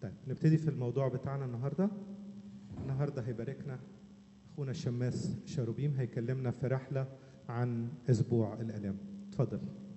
طيب نبتدي في الموضوع بتاعنا النهارده النهارده هيباركنا اخونا الشماس شاروبيم هيكلمنا في رحله عن اسبوع الالام اتفضل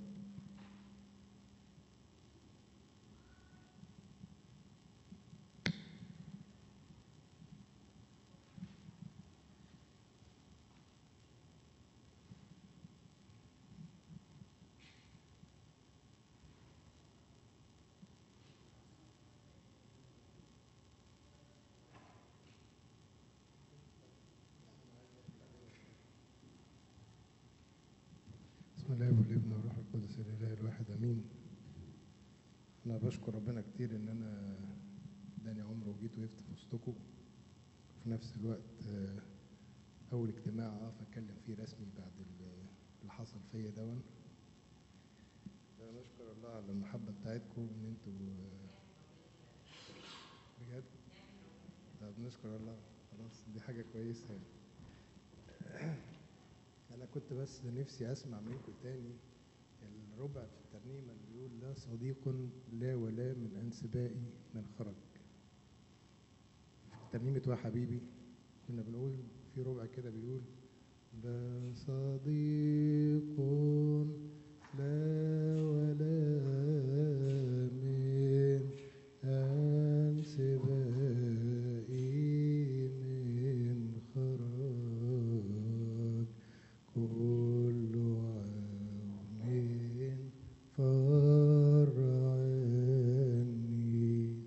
بسم الله والابن والروح القدس الاله الواحد امين انا بشكر ربنا كتير ان انا اداني عمر وجيت وقفت في وسطكم وفي نفس الوقت آه، اول اجتماع اقف اتكلم فيه رسمي بعد ال- اللي حصل فيا دون نشكر الله على المحبه بتاعتكم ان انتوا آه، بجد طب نشكر الله خلاص دي حاجه كويسه يعني انا كنت بس نفسي اسمع منكم تاني الربع في الترنيمه اللي بيقول لا صديق لا ولا من انسبائي من خرج في ترنيمه وا حبيبي كنا بنقول في ربع كده بيقول لا صديق لا ولا من انسبائي من خرج كل عون فر عني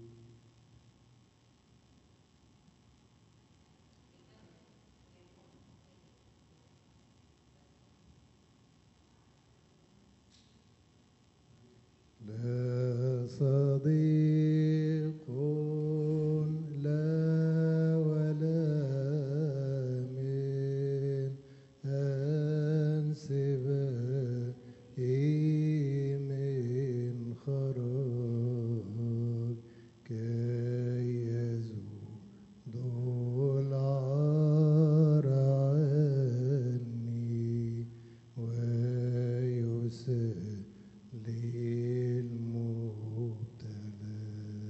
لا صديق لا ولا من أنسبائي من خرج كي يزول العار عني ويسلم للمبتلى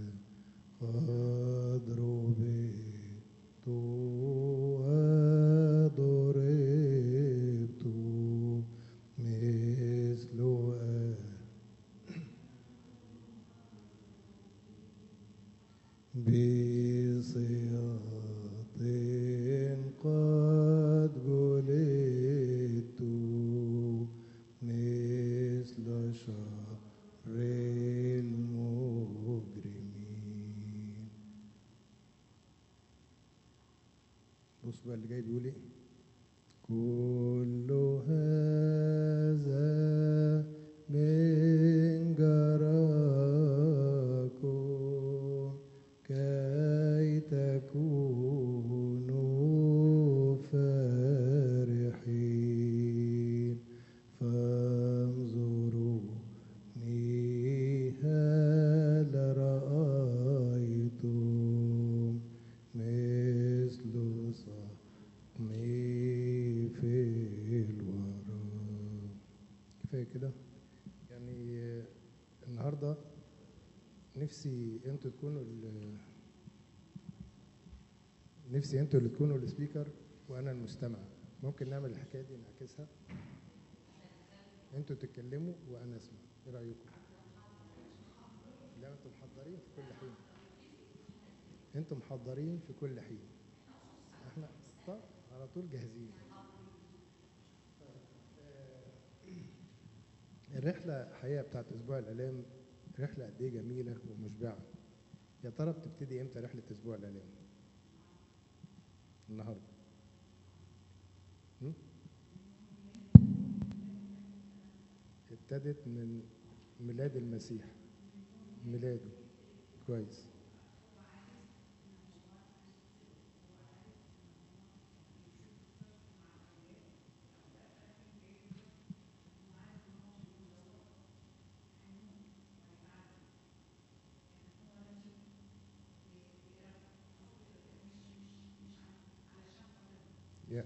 قد ربيت وضربت مثل بصياط قد جلدت مثل شر المجرمين بص بقى اللي جاي بيقول ايه كل هذا من جراكم كي تكونوا فرحين فانظروني هل رأيتم مثل صحمي في الوراء كفاية كده يعني آه، النهاردة نفسي انتوا تكونوا ال- نفسي انتوا اللي تكونوا السبيكر وانا المستمع ممكن نعمل الحكايه دي نعكسها انتوا تتكلموا وانا اسمع ايه رايكم لا انتوا محضرين في كل حين انتوا محضرين في كل حين احنا طب على طول جاهزين الرحله حقيقه بتاعت اسبوع الالام رحله قد ايه جميله ومشبعه يا ترى بتبتدي امتى رحله اسبوع الالام النهارده هم؟ ابتدت من ميلاد المسيح ميلاده كويس يا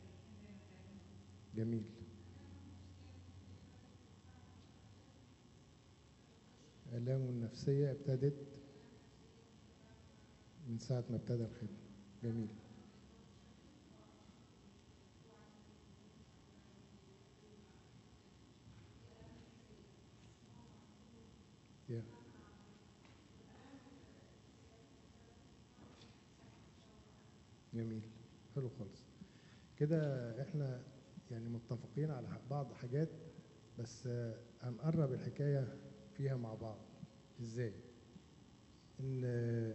جميل آلامه النفسية ابتدت من ساعة ما ابتدى الخدمة جميل Yeah. جميل حلو خالص كده احنا يعني متفقين على ح- بعض حاجات بس آه، هنقرب الحكاية فيها مع بعض ازاي ان آه،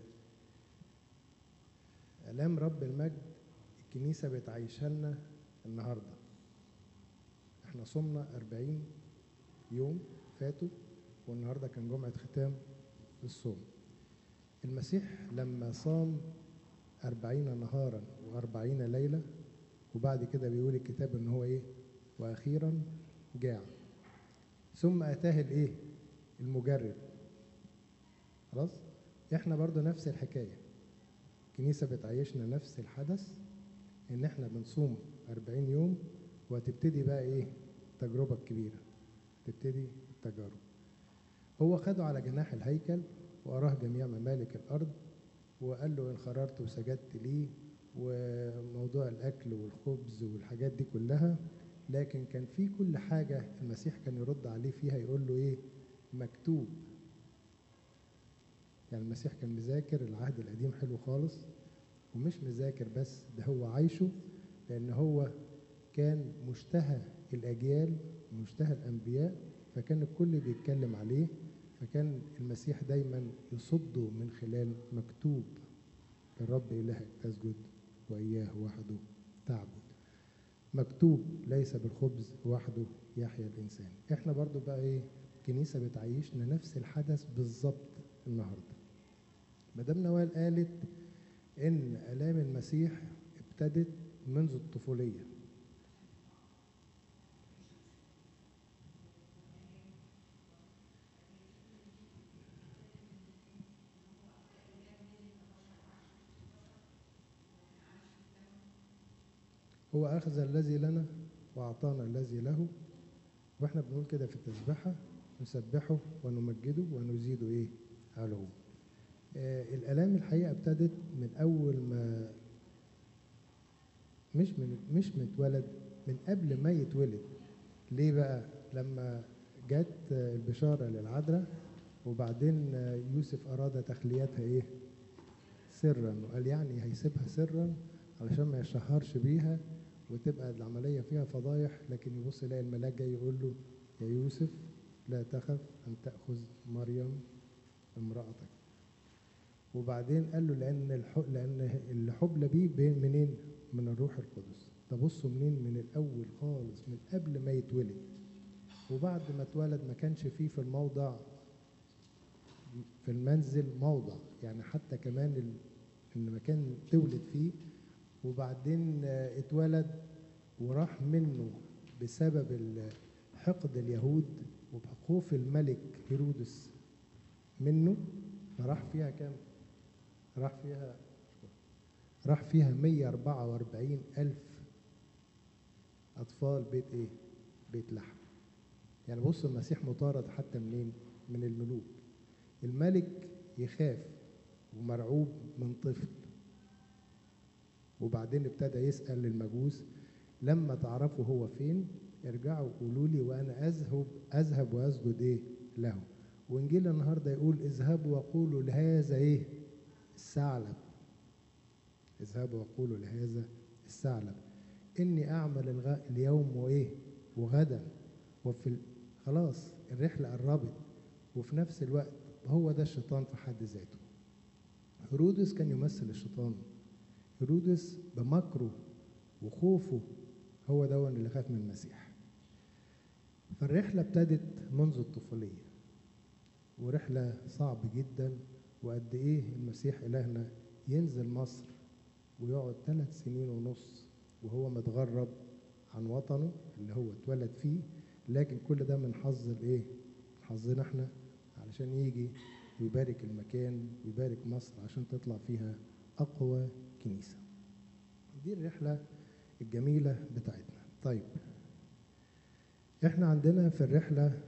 آلام رب المجد الكنيسة بتعيشها لنا النهاردة احنا صمنا أربعين يوم فاتوا والنهاردة كان جمعة ختام الصوم المسيح لما صام أربعين نهارا وأربعين ليلة وبعد كده بيقول الكتاب إن هو إيه وأخيرا جاع ثم أتاه الإيه المجرب خلاص إحنا برضو نفس الحكاية الكنيسة بتعيشنا نفس الحدث إن إحنا بنصوم أربعين يوم وهتبتدي بقى إيه التجربة الكبيرة تبتدي التجارب هو خده على جناح الهيكل وأراه جميع ممالك الأرض وقال له إن خررت وسجدت لي وموضوع الأكل والخبز والحاجات دي كلها لكن كان في كل حاجة المسيح كان يرد عليه فيها يقول له إيه مكتوب يعني المسيح كان مذاكر العهد القديم حلو خالص ومش مذاكر بس ده هو عايشه لأن هو كان مشتهى الأجيال مشتهى الأنبياء فكان الكل بيتكلم عليه فكان المسيح دايما يصده من خلال مكتوب الرب إلهك تسجد وإياه وحده تعبد مكتوب ليس بالخبز وحده يحيا الإنسان احنا برضو بقى ايه الكنيسة بتعيشنا نفس الحدث بالظبط النهاردة مدام نوال قالت إن آلام المسيح ابتدت منذ الطفولية هو أخذ الذي لنا وأعطانا الذي له وإحنا بنقول كده في التسبحة نسبحه ونمجده ونزيده إيه علو آه الآلام الحقيقة ابتدت من أول ما مش من مش متولد من قبل ما يتولد ليه بقى لما جت آه، البشارة للعذراء وبعدين آه، يوسف أراد تخليتها إيه سرا وقال يعني هيسيبها سرا علشان ما يشهرش بيها وتبقى العملية فيها فضايح لكن يبص يلاقي الملاك جاي يقول له يا يوسف لا تخف أن تأخذ مريم امرأتك وبعدين قال له لأن الح... لأن اللي حبل بيه بين منين؟ من الروح القدس تبصوا منين؟ من الأول خالص من قبل ما يتولد وبعد ما اتولد ما كانش فيه في الموضع في المنزل موضع يعني حتى كمان ال... المكان تولد فيه وبعدين آه، اتولد وراح منه بسبب ال- حقد اليهود وبخوف الملك هيرودس منه فراح فيها كام؟ راح فيها راح فيها 144 ألف أطفال بيت إيه؟ بيت لحم يعني بص المسيح مطارد حتى منين؟ من الملوك الملك يخاف ومرعوب من طفل وبعدين ابتدى يسأل المجوس لما تعرفوا هو فين ارجعوا قولوا لي وانا اذهب اذهب واسجد ايه له وانجيل النهارده يقول اذهبوا وقولوا لهذا ايه الثعلب اذهبوا وقولوا لهذا الثعلب اني اعمل الغ... اليوم وايه وغدا وفي ال... خلاص الرحله قربت وفي نفس الوقت هو ده الشيطان في حد ذاته هيرودس كان يمثل الشيطان هيرودس بمكره وخوفه هو ده اللي خاف من المسيح فالرحلة ابتدت منذ الطفولية ورحلة صعب جدا وقد ايه المسيح إلهنا ينزل مصر ويقعد ثلاث سنين ونص وهو متغرب عن وطنه اللي هو اتولد فيه لكن كل ده من حظ الايه؟ من حظنا احنا علشان يجي ويبارك المكان ويبارك مصر عشان تطلع فيها أقوى كنيسة دي الرحلة الجميلة بتاعتنا طيب احنا عندنا في الرحلة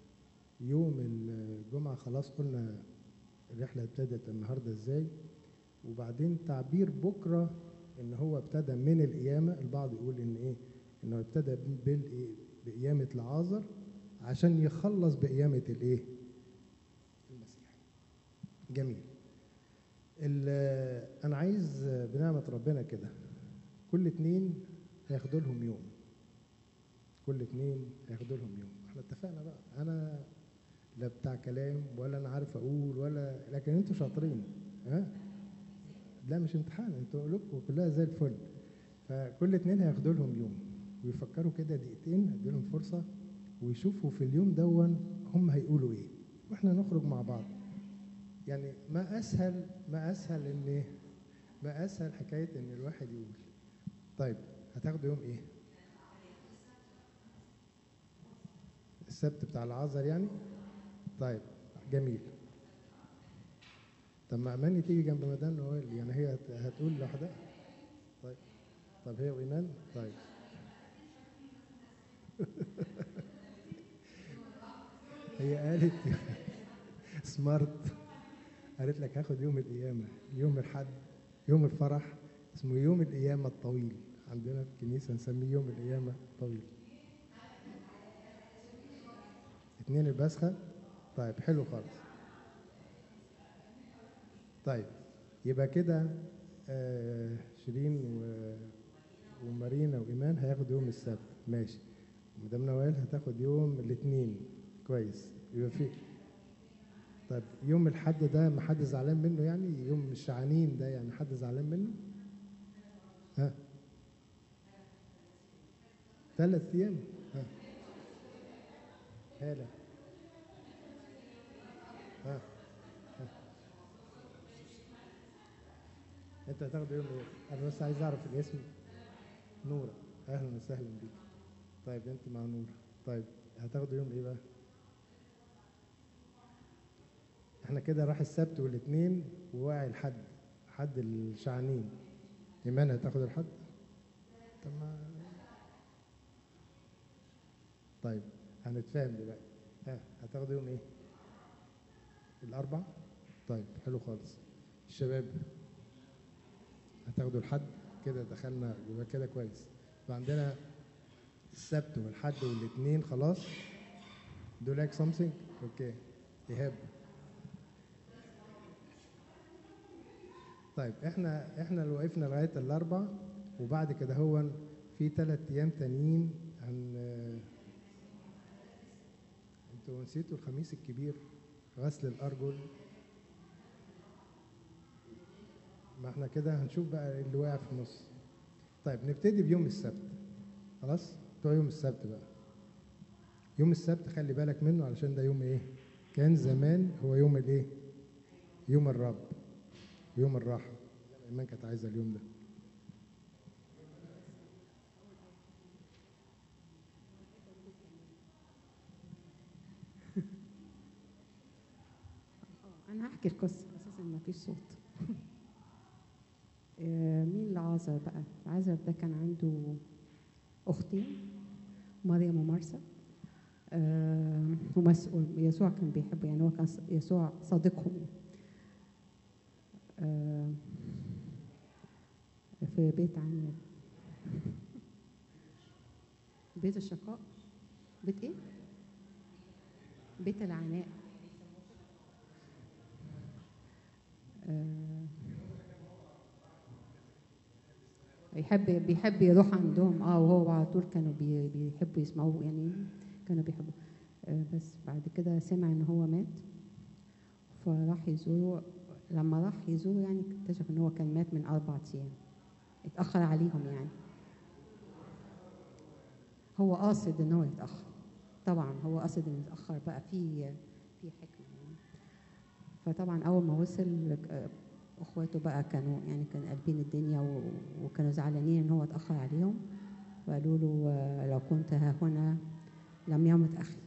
يوم الجمعة خلاص قلنا الرحلة ابتدت النهاردة ازاي وبعدين تعبير بكره ان هو ابتدى من القيامه البعض يقول ان ايه انه ابتدى بالإيه؟ بقيامه لعازر عشان يخلص بقيامه الايه المسيح جميل ال- انا عايز بنعمه ربنا كده كل اتنين هياخدوا لهم يوم كل اتنين هياخدوا لهم يوم احنا اتفقنا بقى انا لا بتاع كلام ولا انا عارف اقول ولا لكن انتوا شاطرين ها لا مش امتحان انتوا قلوبكم كلها زي الفل فكل اتنين هياخدوا لهم يوم ويفكروا كده دقيقتين هدي لهم فرصه ويشوفوا في اليوم دون هم هيقولوا ايه واحنا نخرج مع بعض يعني ما اسهل ما اسهل ان ما اسهل حكايه ان الواحد يقول طيب هتاخدوا يوم ايه السبت بتاع العذر يعني طيب جميل طب ما اماني تيجي جنب مدام نوال يعني هي هت- هتقول لوحدها طيب طب هي وايمان طيب هي قالت سمارت قالت لك هاخد يوم القيامه يوم الحد يوم الفرح اسمه يوم القيامه الطويل عندنا في الكنيسه نسميه يوم القيامه الطويل اتنين البسخه طيب حلو خالص طيب يبقى كده آه شيرين و... ومارينا وايمان هياخدوا يوم السبت ماشي مدام نوال هتاخد يوم الاثنين كويس يبقى في طيب يوم الحد ده ما حد زعلان منه يعني يوم الشعانين ده يعني حد زعلان منه ها ثلاث ايام ها هلا ها ها. انت هتاخد يوم ايه انا بس عايز اعرف الاسم نورة اهلا وسهلا بيك طيب انت مع نورة طيب هتاخدوا يوم ايه بقى احنا كده راح السبت والاثنين وواعي الحد حد الشعانين ايمان هتاخد الحد طب ما طيب هنتفاهم دلوقتي ها هتاخدوا يوم ايه الاربع طيب حلو خالص الشباب هتاخدوا الحد كده دخلنا يبقى كده كويس يبقى عندنا السبت والحد والاثنين خلاص do like something اوكي ايهاب طيب احنا احنا اللي وقفنا لغايه الاربع وبعد كده هو في ثلاث ايام تانيين هن انتوا نسيتوا الخميس الكبير غسل الارجل ما احنا كده هنشوف بقى اللي واقع في النص طيب نبتدي بيوم السبت خلاص بتوع يوم السبت بقى يوم السبت خلي بالك منه علشان ده يوم ايه كان زمان هو يوم الايه يوم الرب يوم الراحه ايمان كانت عايزه اليوم ده آه، أنا هحكي القصة أساسا ما فيش صوت آه، مين لعازر بقى؟ لعازر ده كان عنده أختين مريم ومرسى آه، ومسؤول يسوع كان بيحبه يعني هو كان ص- يسوع صديقهم آه، في بيت عنيا بيت الشقاء بيت ايه؟ بيت العناء آه، يحب بيحب يروح عندهم اه وهو على طول كانوا بي- بيحبوا يسمعوه يعني كانوا بيحبوا آه، بس بعد كده سمع ان هو مات فراح يزوره لما راح يزوره يعني اكتشف ان هو كان مات من اربع ايام اتاخر عليهم يعني هو قاصد ان هو يتاخر طبعا هو قاصد انه يتاخر بقى في في حكمه يعني فطبعا اول ما وصل آه، اخواته بقى كانوا يعني كانوا قلبين الدنيا و- وكانوا زعلانين ان هو اتاخر عليهم وقالوا له آه، لو كنت ها هنا لم يمت اخي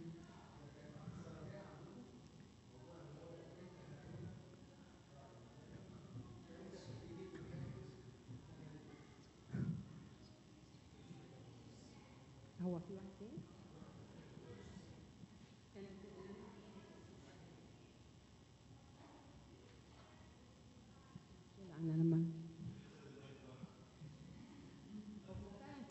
هو في واحد تاني عن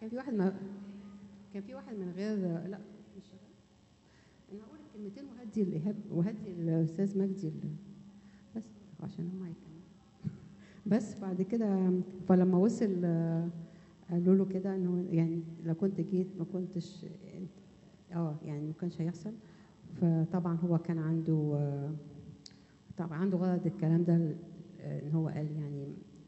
كان في واحد ما كان في واحد من غير لا مش شغال انا هقول الكلمتين وهدي الايهاب وهدي الاستاذ مجدي ال- بس عشان هم هيكملوا بس بعد كده فلما وصل آه، قالوا له كده انه يعني لو كنت جيت ما كنتش اه يعني ما كانش هيحصل فطبعا هو كان عنده آه، طبعا عنده غرض الكلام ده آه، ان هو قال يعني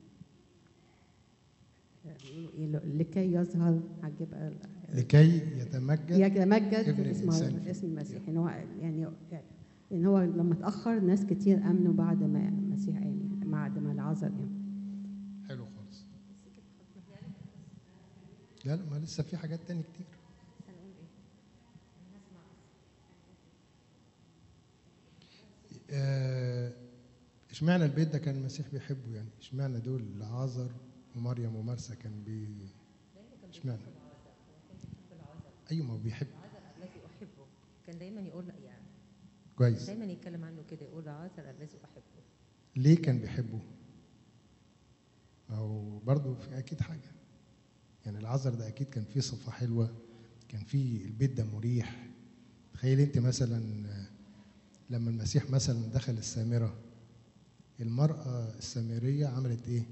آه، بيقولوا ايه لكي يظهر هتجيبها لكي يتمجد يتمجد ابن اسم الإنسان فيه. اسم المسيح ان هو يعني ان هو لما اتاخر ناس كتير امنوا بعد ما المسيح يعني بعد ما العذر يعني حلو خالص لا لا ما لسه في حاجات تاني كتير آه، اشمعنى البيت ده كان المسيح بيحبه يعني اشمعنى دول لعازر ومريم ومرسى كان بي اشمعنى ايوه ما هو بيحب الذي احبه كان دايما يقول يعني كويس دايما يتكلم عنه كده يقول عازر الذي احبه ليه كان بيحبه او برضه في اكيد حاجه يعني العذر ده اكيد كان فيه صفه حلوه كان فيه البيت ده مريح تخيل انت مثلا آه، لما المسيح مثلا دخل السامره المراه السامريه عملت ايه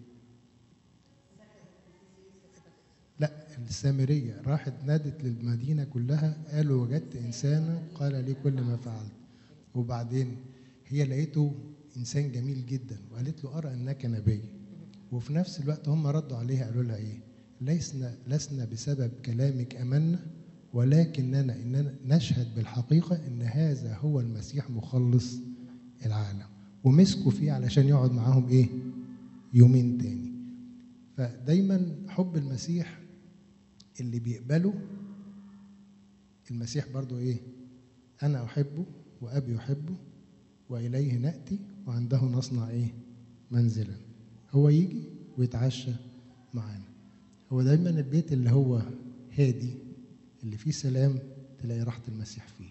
لا السامريه راحت نادت للمدينه كلها قالوا وجدت انسانا قال لي كل ما فعلت وبعدين هي لقيته انسان جميل جدا وقالت له ارى انك نبي وفي نفس الوقت هم ردوا عليها قالوا لها ايه لسنا لسنا بسبب كلامك امنا ولكننا اننا نشهد بالحقيقه ان هذا هو المسيح مخلص العالم ومسكوا فيه علشان يقعد معاهم ايه يومين تاني فدايما حب المسيح اللي بيقبله المسيح برضو ايه انا احبه وابي يحبه واليه ناتي وعنده نصنع ايه منزلا هو يجي ويتعشى معانا هو دايما البيت اللي هو هادي اللي فيه سلام تلاقي راحة المسيح فيه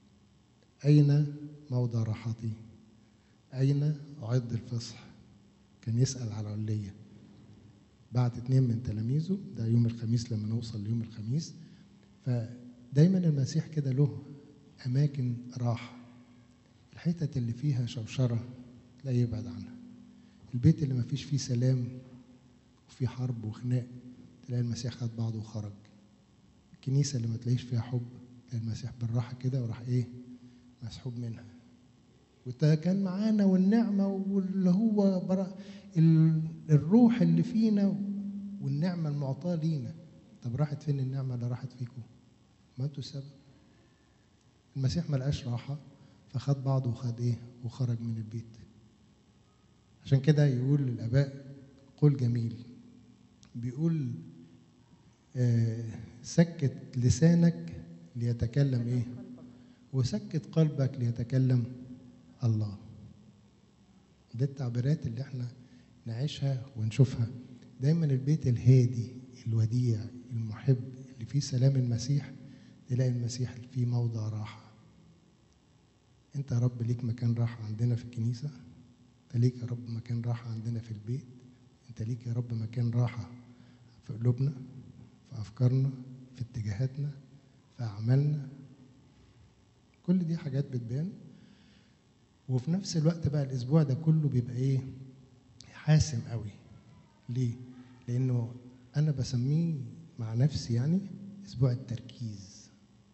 أين موضع راحتي أين أعد الفصح كان يسأل على علية بعت اتنين من تلاميذه ده يوم الخميس لما نوصل ليوم الخميس فدايما المسيح كده له أماكن راحة الحتت اللي فيها شوشرة تلاقيه يبعد عنها البيت اللي ما فيش فيه سلام وفيه حرب وخناق تلاقي المسيح خد بعضه وخرج الكنيسة اللي ما تلاقيش فيها حب تلاقي المسيح بالراحة كده وراح ايه مسحوب منها وده كان معانا والنعمة واللي هو برا ال- الروح اللي فينا والنعمة المعطاة لينا طب راحت فين النعمة اللي راحت فيكم ما انتوا السبب المسيح ما لقاش راحة فخد بعضه وخد ايه وخرج من البيت عشان كده يقول للآباء قول جميل بيقول آه، سكت لسانك ليتكلم ايه وسكت قلبك ليتكلم الله دي التعبيرات اللي احنا نعيشها ونشوفها دايما البيت الهادي الوديع المحب اللي فيه سلام المسيح تلاقي المسيح فيه موضع راحة انت يا رب ليك مكان راحة عندنا في الكنيسة انت ليك يا رب مكان راحة عندنا في البيت انت ليك يا رب مكان راحة في قلوبنا في أفكارنا في اتجاهاتنا في أعمالنا كل دي حاجات بتبان وفي نفس الوقت بقى الأسبوع ده كله بيبقى إيه حاسم قوي ليه؟ لأنه أنا بسميه مع نفسي يعني أسبوع التركيز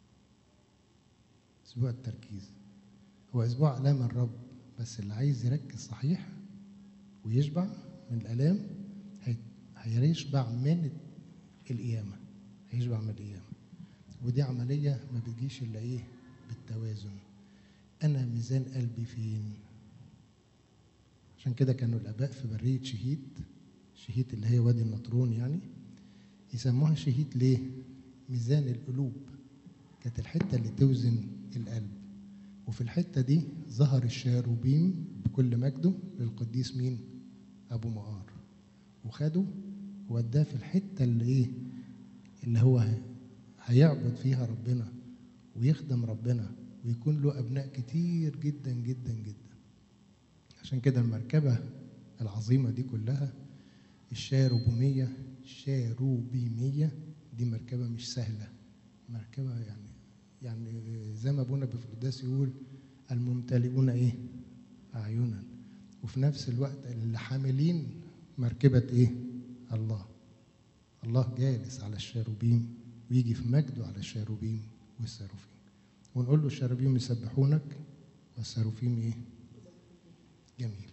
أسبوع التركيز هو أسبوع آلام الرب بس اللي عايز يركز صحيح ويشبع من الآلام هي- هيشبع من القيامة هيشبع من القيامة ودي عملية ما بتجيش إلا إيه بالتوازن أنا ميزان قلبي فين عشان كده كانوا الآباء في برية شهيد شهيد اللي هي وادي النطرون يعني يسموها شهيد ليه ميزان القلوب كانت الحتة اللي توزن القلب وفي الحتة دي ظهر الشاروبيم بكل مجده للقديس مين أبو مقار وخده وداه في الحتة اللي إيه اللي هو هيعبد فيها ربنا ويخدم ربنا ويكون له أبناء كتير جدا جدا جدا عشان كده المركبة العظيمة دي كلها الشاروبيمية الشاروبيمية دي مركبة مش سهلة مركبة يعني يعني زي ما ابونا بفرداس يقول الممتلئون ايه اعينا وفي نفس الوقت اللي حاملين مركبة ايه الله الله جالس على الشاروبيم ويجي في مجده على الشاروبيم والساروفيم ونقول له الشاروبيم يسبحونك والساروفيم ايه جميل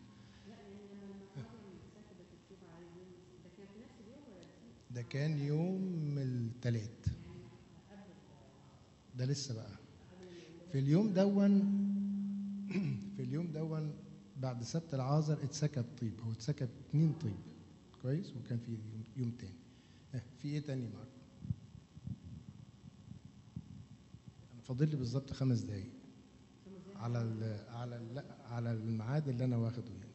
ده كان يوم التلات ده لسه بقى في اليوم دون في اليوم دون بعد سبت العازر اتسكب طيب هو اتسكب اتنين طيب كويس وكان في يوم, يوم تاني اه، في ايه تاني معاك انا فاضل لي بالظبط خمس دقايق على ال على ال لا على الميعاد اللي انا واخده يعني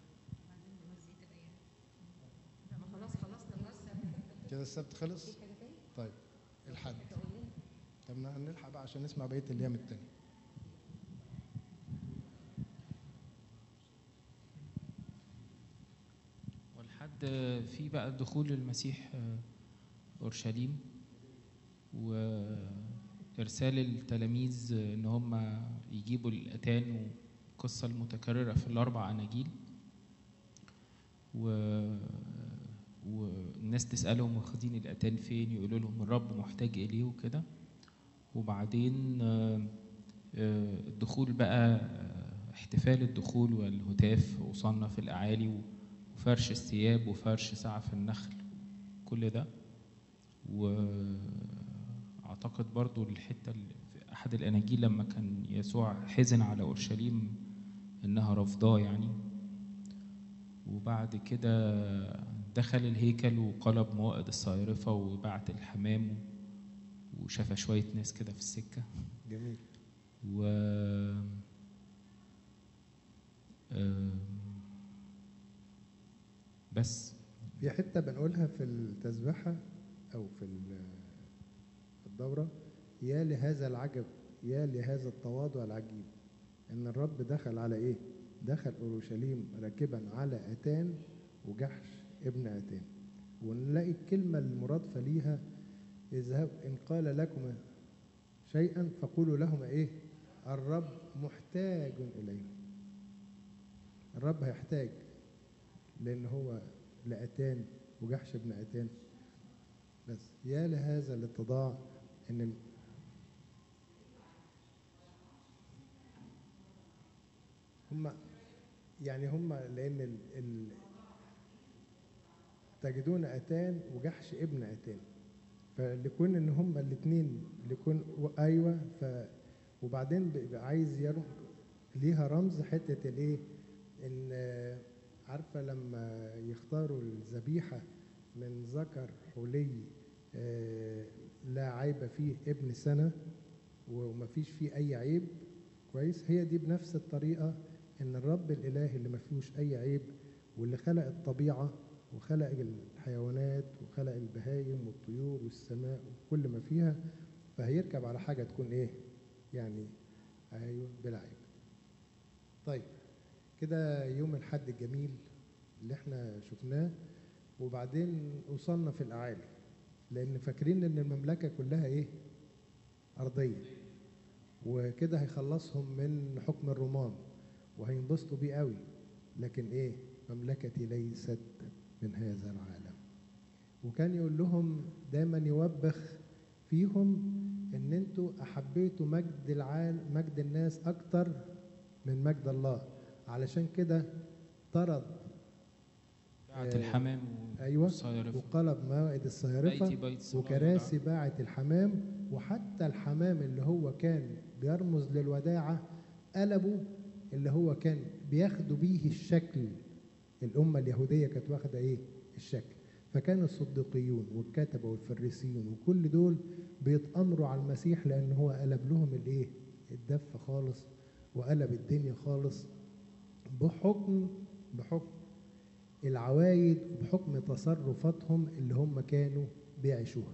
خلاص خلصنا بس كده السبت خلص طيب الحد طب نلحق بقى عشان نسمع بقيه الايام التانية والحد في بقى دخول المسيح آه، اورشليم وارسال التلاميذ آه، ان هم يجيبوا الاتان والقصه المتكرره في الاربع اناجيل و والناس تسالهم واخدين الاتان فين يقولوا لهم الرب محتاج اليه وكده وبعدين آه، آه، الدخول بقى آه، احتفال الدخول والهتاف وصلنا في الاعالي و- وفرش الثياب وفرش سعف النخل كل ده واعتقد برضو الحته اللي في احد الاناجيل لما كان يسوع حزن على اورشليم انها رفضاه يعني وبعد كده دخل الهيكل وقلب موائد الصيرفه وبعت الحمام وشاف شويه ناس كده في السكه جميل و آم، بس في حته بنقولها في التسبيحه او في ال- الدوره يا لهذا العجب يا لهذا التواضع العجيب ان الرب دخل على ايه دخل اورشليم راكبا على اتان وجحش ابن اتان ونلاقي الكلمه المرادفه ليها اذهب ان قال لكم شيئا فقولوا لهما ايه الرب محتاج اليه الرب هيحتاج لان هو لأتان وجحش ابن أتان بس يا لهذا الاتضاع ان ال- هم يعني هم لان ال... ال... تجدون اتان وجحش ابن اتان فلكون ان هم الاثنين لكون و- ايوه ف وبعدين بيبقى عايز يرم ليها رمز حته الايه ان آه، عارفه لما يختاروا الذبيحه من ذكر حلي آه، لا عيب فيه ابن سنه ومفيش فيه اي عيب كويس هي دي بنفس الطريقه ان الرب الاله اللي ما فيهوش اي عيب واللي خلق الطبيعه وخلق الحيوانات وخلق البهايم والطيور والسماء وكل ما فيها فهيركب على حاجه تكون ايه يعني ايوه بلا عيب طيب كده يوم الحد الجميل اللي احنا شفناه وبعدين وصلنا في الاعالي لان فاكرين ان المملكه كلها ايه ارضيه وكده هيخلصهم من حكم الرومان وهينبسطوا بيه قوي لكن ايه مملكتي ليست من هذا العالم وكان يقول لهم دايما يوبخ فيهم ان انتوا احبيتوا مجد العالم مجد الناس اكتر من مجد الله علشان كده طرد بعت آه، الحمام ايوه والصيرفة. وقلب موائد الصيرفه بيتي بيت السماء وكراسي باعة الحمام وحتى الحمام اللي هو كان بيرمز للوداعة قلبوا اللي هو كان بياخدوا بيه الشكل الأمة اليهودية كانت واخدة إيه؟ الشكل فكان الصديقيون والكتبة والفريسيون وكل دول بيتأمروا على المسيح لأن هو قلب لهم الإيه؟ الدف خالص وقلب الدنيا خالص بحكم بحكم العوايد وبحكم تصرفاتهم اللي هم كانوا بيعيشوها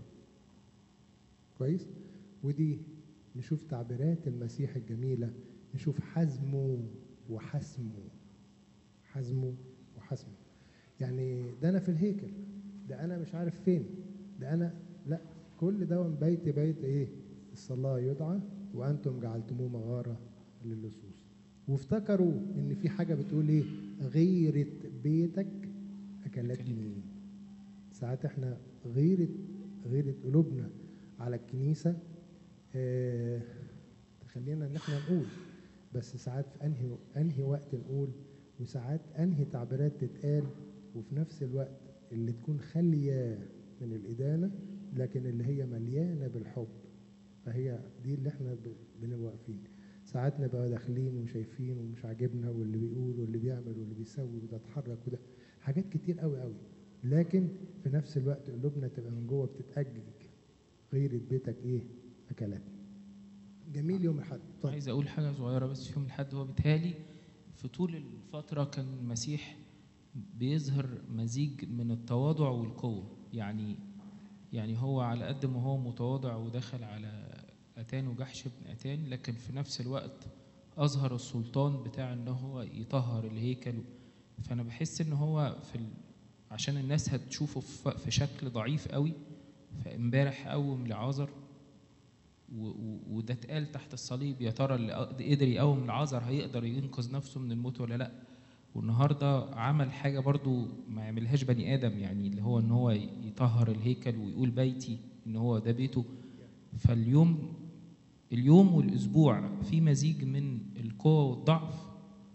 كويس ودي نشوف تعبيرات المسيح الجميلة نشوف حزمه وحسمه حزمه وحسمه يعني ده أنا في الهيكل ده أنا مش عارف فين ده أنا لا كل ده بيت بيت ايه الصلاه يدعى وانتم جعلتموه مغاره للصوص وافتكروا ان في حاجه بتقول ايه غيره بيتك اكلتني ساعات احنا غيره غيره قلوبنا على الكنيسه آه تخلينا ان احنا نقول بس ساعات في انهي انهي وقت نقول وساعات انهي تعبيرات تتقال وفي نفس الوقت اللي تكون خاليه من الادانه لكن اللي هي مليانه بالحب فهي دي اللي احنا ب- بنبقى واقفين ساعات نبقى داخلين وشايفين ومش عاجبنا واللي بيقول واللي بيعمل واللي بيسوي وده اتحرك وده حاجات كتير قوي قوي لكن في نفس الوقت قلوبنا تبقى من جوه بتتأجج غيرة بيتك ايه اكلتني جميل يوم الاحد اتفضل. عايز اقول حاجه صغيره بس في يوم الاحد هو بيتهيألي في طول الفتره كان المسيح بيظهر مزيج من التواضع والقوه يعني يعني هو على قد ما هو متواضع ودخل على اتان وجحش بن اتان لكن في نفس الوقت اظهر السلطان بتاع ان هو يطهر الهيكل فانا بحس ان هو في ال... عشان الناس هتشوفه في في شكل ضعيف قوي فامبارح قوم لعازر و- و- وده اتقال تحت الصليب يا ترى اللي قدر يقوم العذر هيقدر ينقذ نفسه من الموت ولا لا والنهارده عمل حاجه برضو ما يعملهاش بني ادم يعني اللي هو ان هو يطهر الهيكل ويقول بيتي ان هو ده بيته فاليوم اليوم والاسبوع في مزيج من القوه والضعف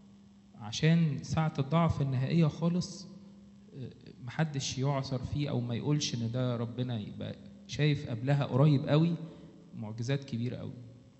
عشان ساعه الضعف النهائيه خالص آه، محدش يعثر فيه او ما يقولش ان ده ربنا يبقى شايف قبلها قريب قوي معجزات كبيره قوي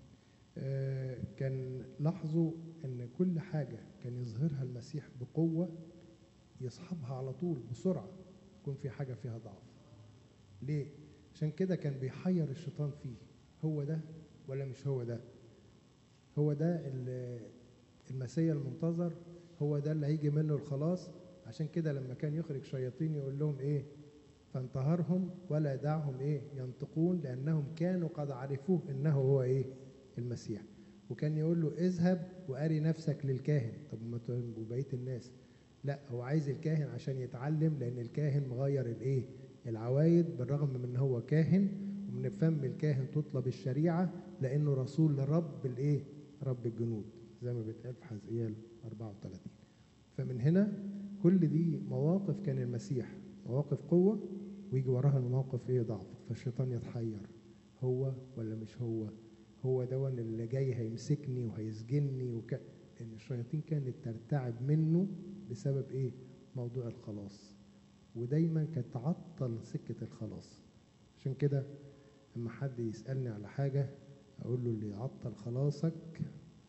آه، كان لاحظوا ان كل حاجه كان يظهرها المسيح بقوه يصحبها على طول بسرعه يكون في حاجه فيها ضعف ليه عشان كده كان بيحير الشيطان فيه هو ده ولا مش هو ده هو ده ال- المسيا المنتظر هو ده اللي هيجي منه الخلاص عشان كده لما كان يخرج شياطين يقول لهم ايه فانتهرهم ولا دعهم ايه ينطقون لانهم كانوا قد عرفوه انه هو ايه المسيح وكان يقول له اذهب واري نفسك للكاهن طب ما ت- وبقيه الناس لا هو عايز الكاهن عشان يتعلم لان الكاهن مغير الايه العوايد بالرغم من ان هو كاهن ومن فم الكاهن تطلب الشريعه لانه رسول لرب الايه رب الجنود زي ما بيتقال في حزقيال 34 فمن هنا كل دي مواقف كان المسيح مواقف قوه ويجي وراها الموقف ايه ضعف فالشيطان يتحير هو ولا مش هو هو دون اللي جاي هيمسكني وهيسجني وك... ان الشياطين كانت ترتعب منه بسبب ايه موضوع الخلاص ودايما كانت تعطل سكه الخلاص عشان كده لما حد يسالني على حاجه اقول له اللي يعطل خلاصك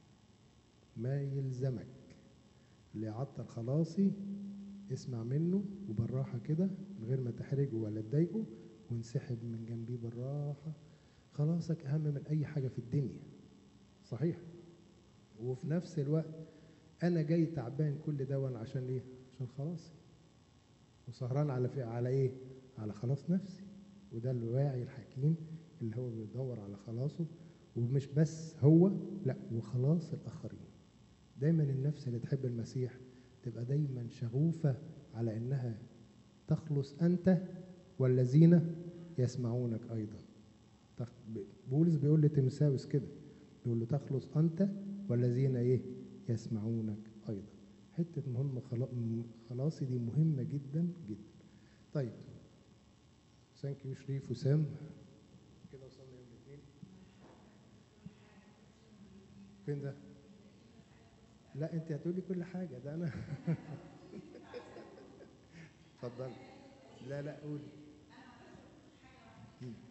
ما يلزمك اللي يعطل خلاصي اسمع منه وبالراحه كده من غير ما تحرجه ولا تضايقه وانسحب من جنبيه بالراحه خلاصك اهم من اي حاجه في الدنيا صحيح وفي نفس الوقت انا جاي تعبان كل ده وانا عشان ايه عشان خلاصي وسهران على في على ايه على خلاص نفسي وده الواعي الحكيم اللي هو بيدور على خلاصه ومش بس هو لا وخلاص الاخرين دايما النفس اللي تحب المسيح تبقى دايما شغوفه على انها تخلص انت والذين يسمعونك ايضا تخ- ب- بولس بيقول لتيموثاوس كده بيقول له تخلص انت والذين ايه يسمعونك ايضا حته مهم خلا- م- خلاصي دي مهمه جدا جدا طيب ثانك يو شريف وسام كده وصلنا يوم الاثنين فين ده لا انت هتقولي كل حاجه ده انا اتفضل لا لا قولي مم.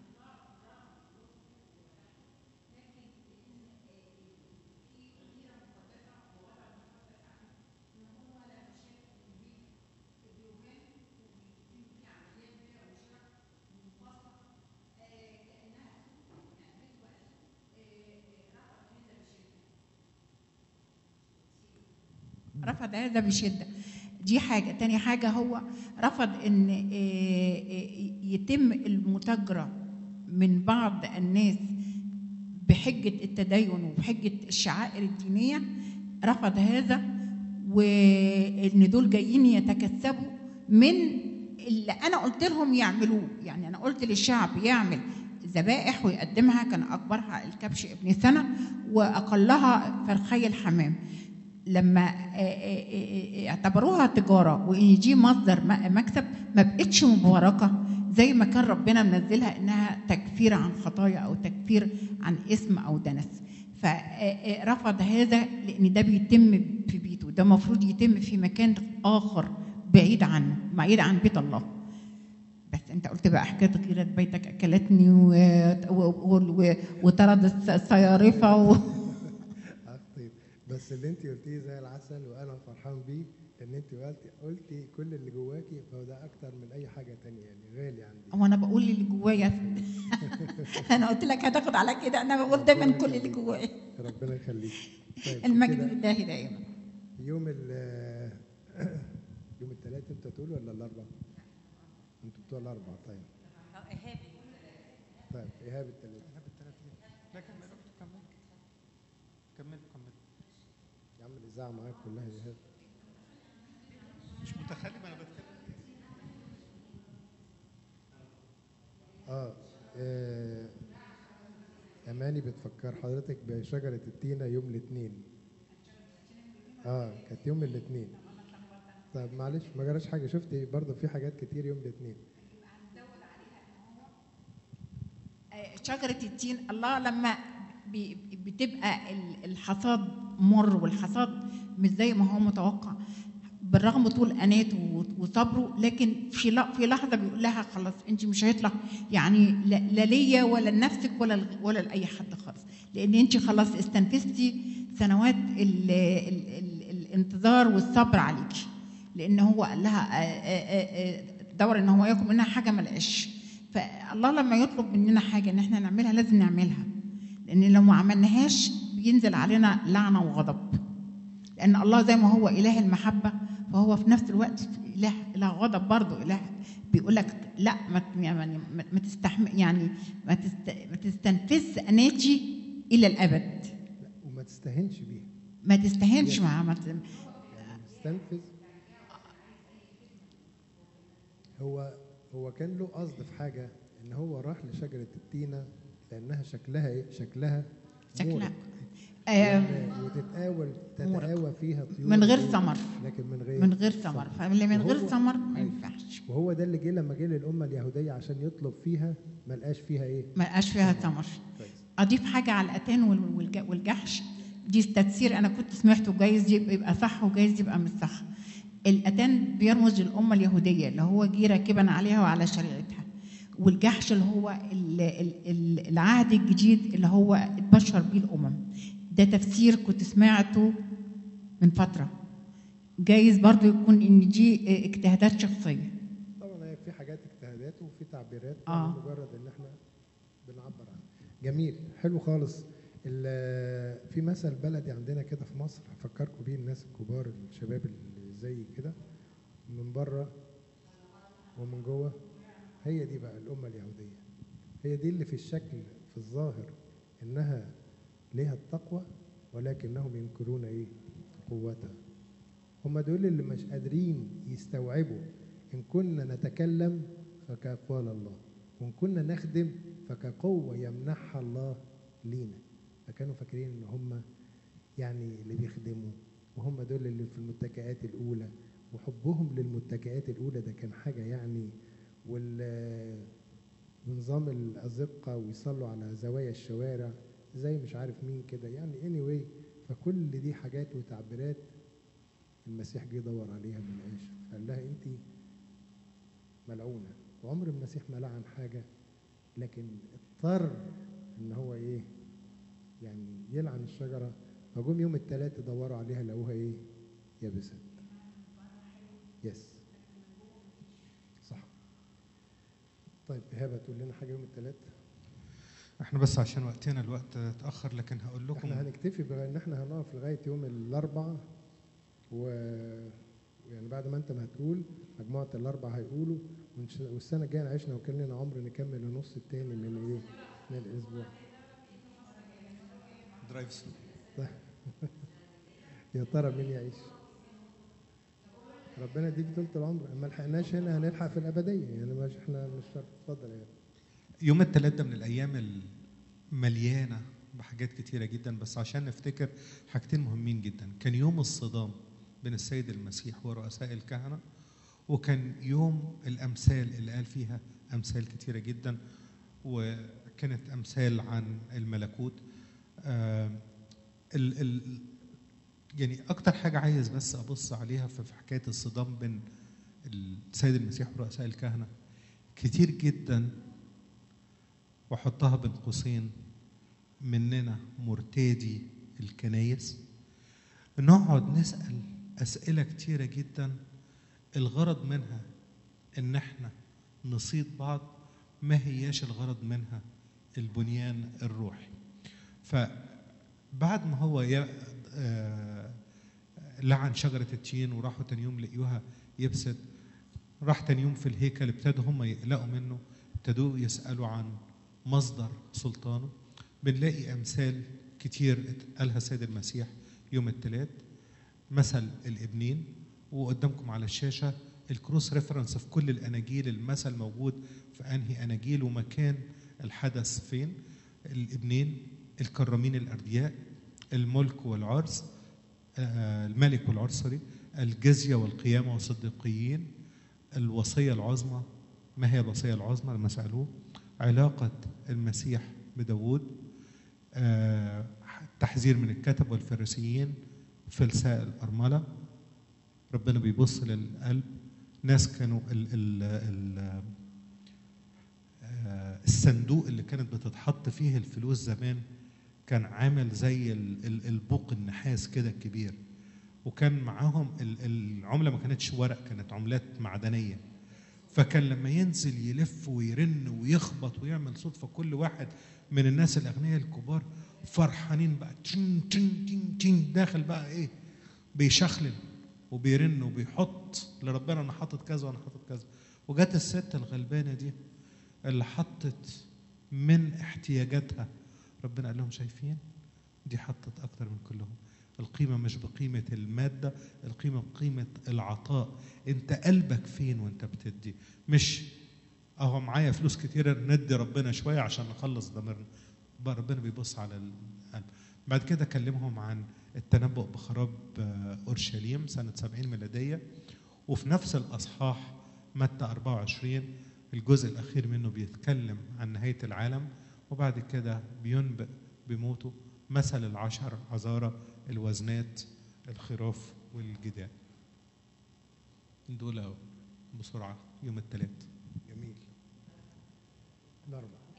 رفض هذا بشده دي حاجه تاني حاجه هو رفض ان آه، آه، يتم المتاجره من بعض الناس بحجه التدين وبحجه الشعائر الدينيه رفض هذا وان دول جايين يتكسبوا من اللي انا قلت لهم يعملوه يعني انا قلت للشعب يعمل ذبائح ويقدمها كان اكبرها الكبش ابن سنه واقلها فرخي الحمام لما آه، آه، آه، اعتبروها تجاره وان دي مصدر م- مكسب ما بقتش مباركه زي ما كان ربنا منزلها انها تكفير عن خطايا او تكفير عن اسم او دنس فرفض هذا لان ده بيتم في بيته ده المفروض يتم في مكان اخر بعيد عنه بعيد عن بيت الله بس انت قلت بقى حكايه غيرة بيتك اكلتني و... و... و... وطرد الصيارفه و... طيب بس اللي انت قلتيه زي العسل وانا فرحان بيه ان انت قلتي قلتي كل اللي جواكي فهو ده اكتر من اي حاجه تانية يعني غالي عندي هو انا بقول اللي جوايا انا قلت لك هتاخد على كده انا بقول دايما كل اللي جوايا ربنا يخليك طيب المجد كده لله دائما يوم ال يوم الثلاث انت تقول ولا الاربع؟ انتوا بتوع الاربع طيب طيب ايهاب الثلاث لا كمل كمل كمل كمل يا عم الاذاعه معاك كلها ايهاب مش متخلف انا بتكلم اه آه، اماني بتفكر حضرتك بشجره التينه يوم الاثنين اه كانت يوم الاثنين طب معلش ما جراش حاجه شفتي برضه في حاجات كتير يوم الاثنين آه، شجرة التين الله لما بي- بتبقى ال- الحصاد مر والحصاد مش زي ما هو متوقع بالرغم طول اناته وصبره لكن في ل- في لحظه بيقول لها خلاص انت مش هيطلع يعني لا لا ليا ولا لنفسك ولا ل- ولا لاي حد خالص لان انت خلاص استنفذتي سنوات ال ال ال الانتظار والصبر عليكي لان هو قال لها آه، آه، آه، آه، دور ان هو ياكل منها حاجه ما لقاش فالله لما يطلب مننا حاجه ان احنا نعملها لازم نعملها لان لو ما عملناهاش بينزل علينا لعنه وغضب لان الله زي ما هو اله المحبه فهو في نفس الوقت اله اله غضب برضه اله بيقول لك لا ما ت- يعني ما ما تستحمل يعني ما تست ما تستنفذ اناتي الى الابد لا وما تستهنش بيها ما تستهنش معاه ما ت- يعني استنفذ هو هو كان له قصد في حاجه ان هو راح لشجره التينه لانها شكلها ايه شكلها شكلها مورق. آه، يعني وتتقاول مورق. تتقاوى فيها طيور من غير إيه؟ ثمر لكن من غير من غير ثمر فاللي من غير وهو- ثمر ما أيوة. ينفعش وهو ده اللي جه لما جه للامه اليهوديه عشان يطلب فيها ما لقاش فيها ايه ما لقاش فيها ثمر كويس اضيف حاجه على الاتان وال- والج- والجحش دي تفسير انا كنت سمعته جايز يبقى يبقى صح وجايز يبقى مش صح الاتان بيرمز للامه اليهوديه اللي هو جه راكبا عليها وعلى شريعتها والجحش اللي هو ال- ال- ال- العهد الجديد اللي هو اتبشر بيه الامم ده تفسير كنت سمعته من فتره جايز برضو يكون ان دي اجتهادات شخصيه طبعا هي في حاجات اجتهادات وفي تعبيرات آه. يعني مجرد ان احنا بنعبر عنها جميل حلو خالص ال- في مثل بلدي عندنا كده في مصر هفكركم بيه الناس الكبار الشباب اللي زي كده من بره ومن جوه هي دي بقى الامه اليهوديه هي دي اللي في الشكل في الظاهر انها ليها التقوى ولكنهم ينكرون ايه قوتها هم دول اللي مش قادرين يستوعبوا إن كنا نتكلم فكقال الله وإن كنا نخدم فكقوة يمنحها الله لينا فكانوا فاكرين إن هم يعني اللي بيخدموا وهم دول اللي في المتكئات الأولى وحبهم للمتكئات الأولى ده كان حاجة يعني وال ونظام الأزقة ويصلوا على زوايا الشوارع زي مش عارف مين كده يعني anyway فكل دي حاجات وتعبيرات المسيح جه يدور عليها ما لقاش فقال لها انت ملعونه وعمر المسيح ما لعن حاجه لكن اضطر ان هو ايه يعني يلعن الشجره فجم يوم الثلاث يدوروا عليها لقوها ايه يابست يس صح طيب هبه تقول لنا حاجه يوم الثلاث احنا بس عشان وقتنا الوقت اتاخر لكن هقول لكم احنا هنكتفي بان احنا هنقف لغايه يوم الاربعاء و يعني بعد ما انت ما هتقول مجموعه الاربع هيقولوا ونش- والسنه الجايه نعيشنا وكان لنا عمر نكمل النص التاني من ايه؟ من الاسبوع درايف ثرو يا ترى مين يعيش؟ ربنا يديك طول العمر ما لحقناش هنا هنلحق في الابديه يعني مش احنا مش شرط اتفضل يعني يوم الثلاث ده من الايام المليانه بحاجات كتيره جدا بس عشان نفتكر حاجتين مهمين جدا كان يوم الصدام بين السيد المسيح ورؤساء الكهنه وكان يوم الامثال اللي قال فيها امثال كتيره جدا وكانت امثال عن الملكوت آه ال ال يعني اكتر حاجه عايز بس ابص عليها في في حكايه الصدام بين السيد المسيح ورؤساء الكهنه كتير جدا واحطها بين قوسين مننا مرتادي الكنايس نقعد نسال اسئله كتيره جدا الغرض منها ان احنا نصيد بعض ما هياش الغرض منها البنيان الروحي فبعد ما هو ي- آه، لعن شجرة التين وراحوا تاني يوم لقيوها يبسط راح تاني يوم في الهيكل ابتدوا هم يقلقوا منه ابتدوا يسألوا عن مصدر سلطانه بنلاقي أمثال كتير قالها السيد المسيح يوم الثلاث مثل الابنين وقدامكم على الشاشة الكروس ريفرنس في كل الأناجيل المثل موجود في أنهي أناجيل ومكان الحدث فين الابنين الكرامين الأردياء الملك والعرس آه، الملك والعرس سوري الجزية والقيامة والصديقيين الوصية العظمى ما هي الوصية العظمى لما سألوه علاقة المسيح بداود آه، تحذير من الكتب والفريسيين فلساء الأرملة ربنا بيبص للقلب ناس كانوا ال ال ال آه، الصندوق اللي كانت بتتحط فيه الفلوس زمان كان عامل زي ال- ال- البوق النحاس كده الكبير وكان معاهم ال- العملة ما كانتش ورق كانت عملات معدنية فكان لما ينزل يلف ويرن ويخبط ويعمل صوت فكل واحد من الناس الأغنياء الكبار فرحانين بقى تشن تشن تشن تشن داخل بقى إيه بيشخلل وبيرن وبيحط لربنا أنا حاطط كذا وأنا حاطط كذا وجت الست الغلبانة دي اللي حطت من احتياجاتها ربنا قال لهم شايفين دي حطت اكتر من كلهم القيمة مش بقيمة المادة القيمة بقيمة العطاء انت قلبك فين وانت بتدي مش اهو معايا فلوس كتيرة ندي ربنا شوية عشان نخلص ضميرنا بقى ربنا بيبص على القلب بعد كده كلمهم عن التنبؤ بخراب آه، اورشليم سنة 70 ميلادية وفي نفس الاصحاح متى 24 الجزء الاخير منه بيتكلم عن نهاية العالم وبعد كده بينبئ بموته مثل العشر عذارى الوزنات الخراف والجدال دول بسرعة يوم الثلاث جميل الأربع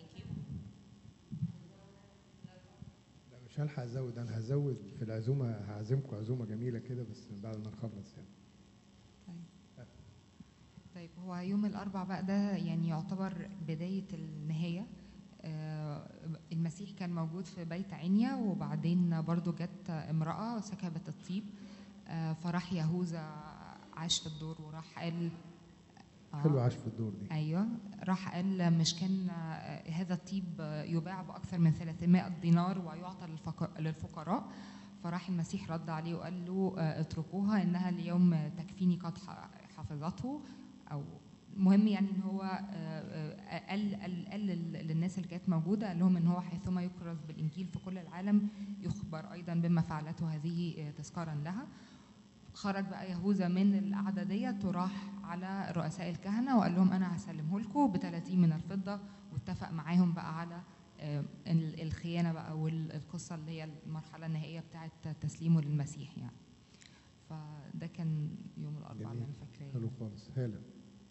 لا مش هلحق أزود أنا هزود في العزومة هعزمكم عزومة جميلة كده بس بعد ما نخلص يعني طيب طيب هو يوم الأربع بقى ده يعني يعتبر بداية النهاية آه، المسيح كان موجود في بيت عنيا وبعدين برضو جت امرأة سكبت الطيب آه، فراح يهوذا عاش في الدور وراح قال آه، حلو عاش في الدور دي ايوه راح قال مش كان آه، هذا الطيب آه، يباع باكثر من 300 دينار ويعطى للفق- للفقراء فراح المسيح رد عليه وقال له آه، اتركوها انها اليوم تكفيني قد ح- حفظته او المهم يعني ان هو آه، آه، قال قال قال لل- للناس اللي كانت موجوده قال لهم ان هو حيثما يكرز بالانجيل في كل العالم يخبر ايضا بما فعلته هذه آه، تذكارا لها خرج بقى يهوذا من القعده ديت وراح على رؤساء الكهنه وقال لهم انا هسلمه لكم ب 30 من الفضه واتفق معاهم بقى على آه، ال- الخيانه بقى والقصه اللي هي المرحله النهائيه بتاعه تسليمه للمسيح يعني فده كان يوم الاربعاء اللي جميل. انا فاكراه حلو يعني. خالص هالة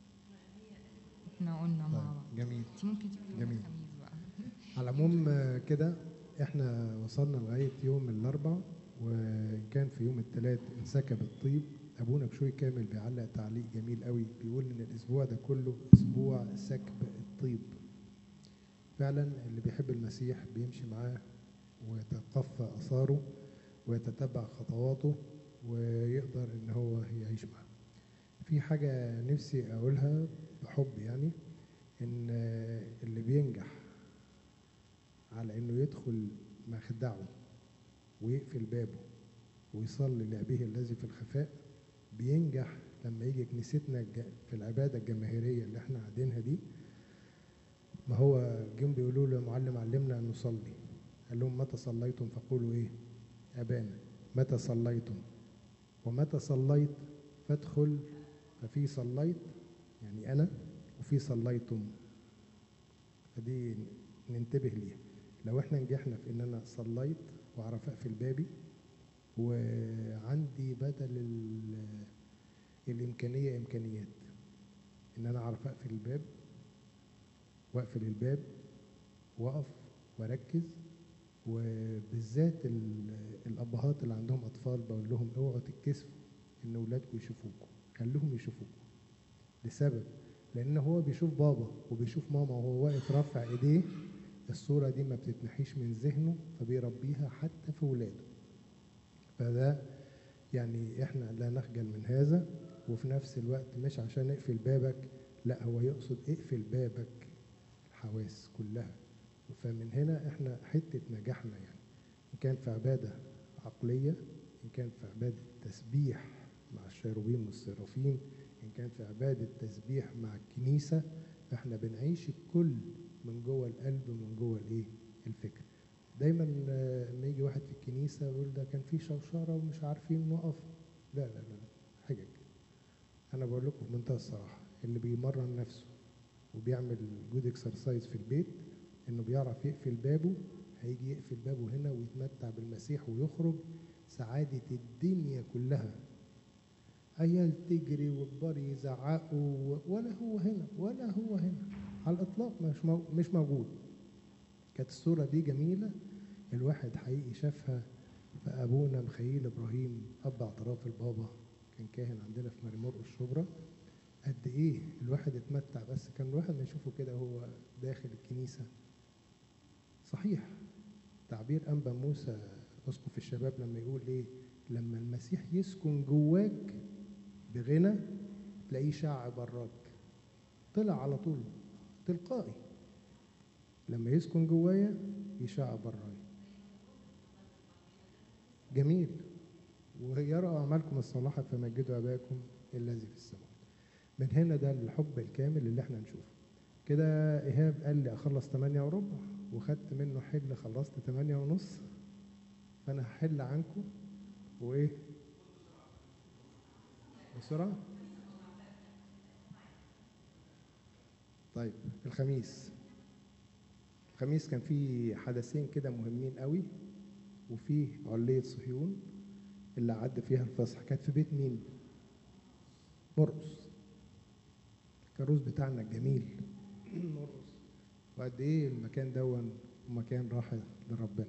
احنا قلنا مع بعض طيب جميل انت ممكن تقولي يوم جميل. الخميس بقى على العموم آه، كده احنا وصلنا لغاية يوم الأربع وكان في يوم الثلاث انسكب الطيب أبونا بشوي كامل بيعلق تعليق جميل قوي بيقول إن الأسبوع ده كله أسبوع سكب الطيب فعلا اللي بيحب المسيح بيمشي معاه ويتقفى آثاره ويتتبع خطواته ويقدر إن هو يعيش معاه في حاجة نفسي أقولها بحب يعني إن آه، اللي بينجح على انه يدخل مخدعه ويقفل بابه ويصلي لأبيه الذي في الخفاء بينجح لما يجي كنيستنا الج- في العبادة الجماهيرية اللي احنا قاعدينها دي ما هو جم بيقولوا له يا معلم علمنا ان نصلي قال لهم متى صليتم فقولوا ايه ابانا متى صليتم ومتى صليت فادخل ففي صليت يعني انا وفي صليتم فدي ننتبه ليها لو احنا نجحنا في ان انا صليت واعرف اقفل بابي وعندي بدل ال- الامكانيه امكانيات ان انا اعرف اقفل الباب واقفل الباب واقف واركز وبالذات ال- الابهات اللي عندهم اطفال بقول لهم اوعوا تتكسفوا ان اولادكم يشوفوكم خليهم يشوفوكم لسبب لان هو بيشوف بابا وبيشوف ماما وهو واقف رافع ايديه الصوره دي ما بتتمحيش من ذهنه فبيربيها حتى في ولاده فده يعني احنا لا نخجل من هذا وفي نفس الوقت مش عشان اقفل بابك لا هو يقصد اقفل بابك الحواس كلها فمن هنا احنا حته نجاحنا يعني ان كان في عباده عقليه ان كان في عباده تسبيح مع الشيروبيم والسرافيم ان كان في عباده تسبيح مع الكنيسه احنا بنعيش الكل من جوه القلب ومن جوه الايه الفكر دايما آه، لما يجي واحد في الكنيسه يقول ده كان في شوشره ومش عارفين نقف لا لا لا لا حجج انا بقول لكم بمنتهى الصراحه اللي بيمرن نفسه وبيعمل جود اكسرسايز في البيت انه بيعرف يقفل بابه هيجي يقفل بابه هنا ويتمتع بالمسيح ويخرج سعاده الدنيا كلها عيال تجري وكبار يزعقوا و- ولا هو هنا ولا هو هنا على الاطلاق مش مو- مش موجود كانت الصوره دي جميله الواحد حقيقي شافها في ابونا مخيل ابراهيم اب اعتراف البابا كان كاهن عندنا في مريمور الشبرا قد ايه الواحد اتمتع بس كان الواحد ما يشوفه كده وهو داخل الكنيسه صحيح تعبير انبا موسى اسقف الشباب لما يقول ايه لما المسيح يسكن جواك بغنى تلاقيه شع براك طلع على طول تلقائي لما يسكن جوايا يشع براي جميل ويرى اعمالكم الصالحه فمجدوا اباكم الذي في السماء من هنا ده الحب الكامل اللي احنا نشوفه كده ايهاب قال لي اخلص 8 وربع وخدت منه حل خلصت 8 ونص فانا هحل عنكم وايه بسرعه طيب الخميس الخميس كان في حدثين كده مهمين قوي وفيه علية صهيون اللي عدى فيها الفصح كانت في بيت مين؟ مرقس الكاروس بتاعنا الجميل مرقس وقد ايه المكان دون مكان راحة لربنا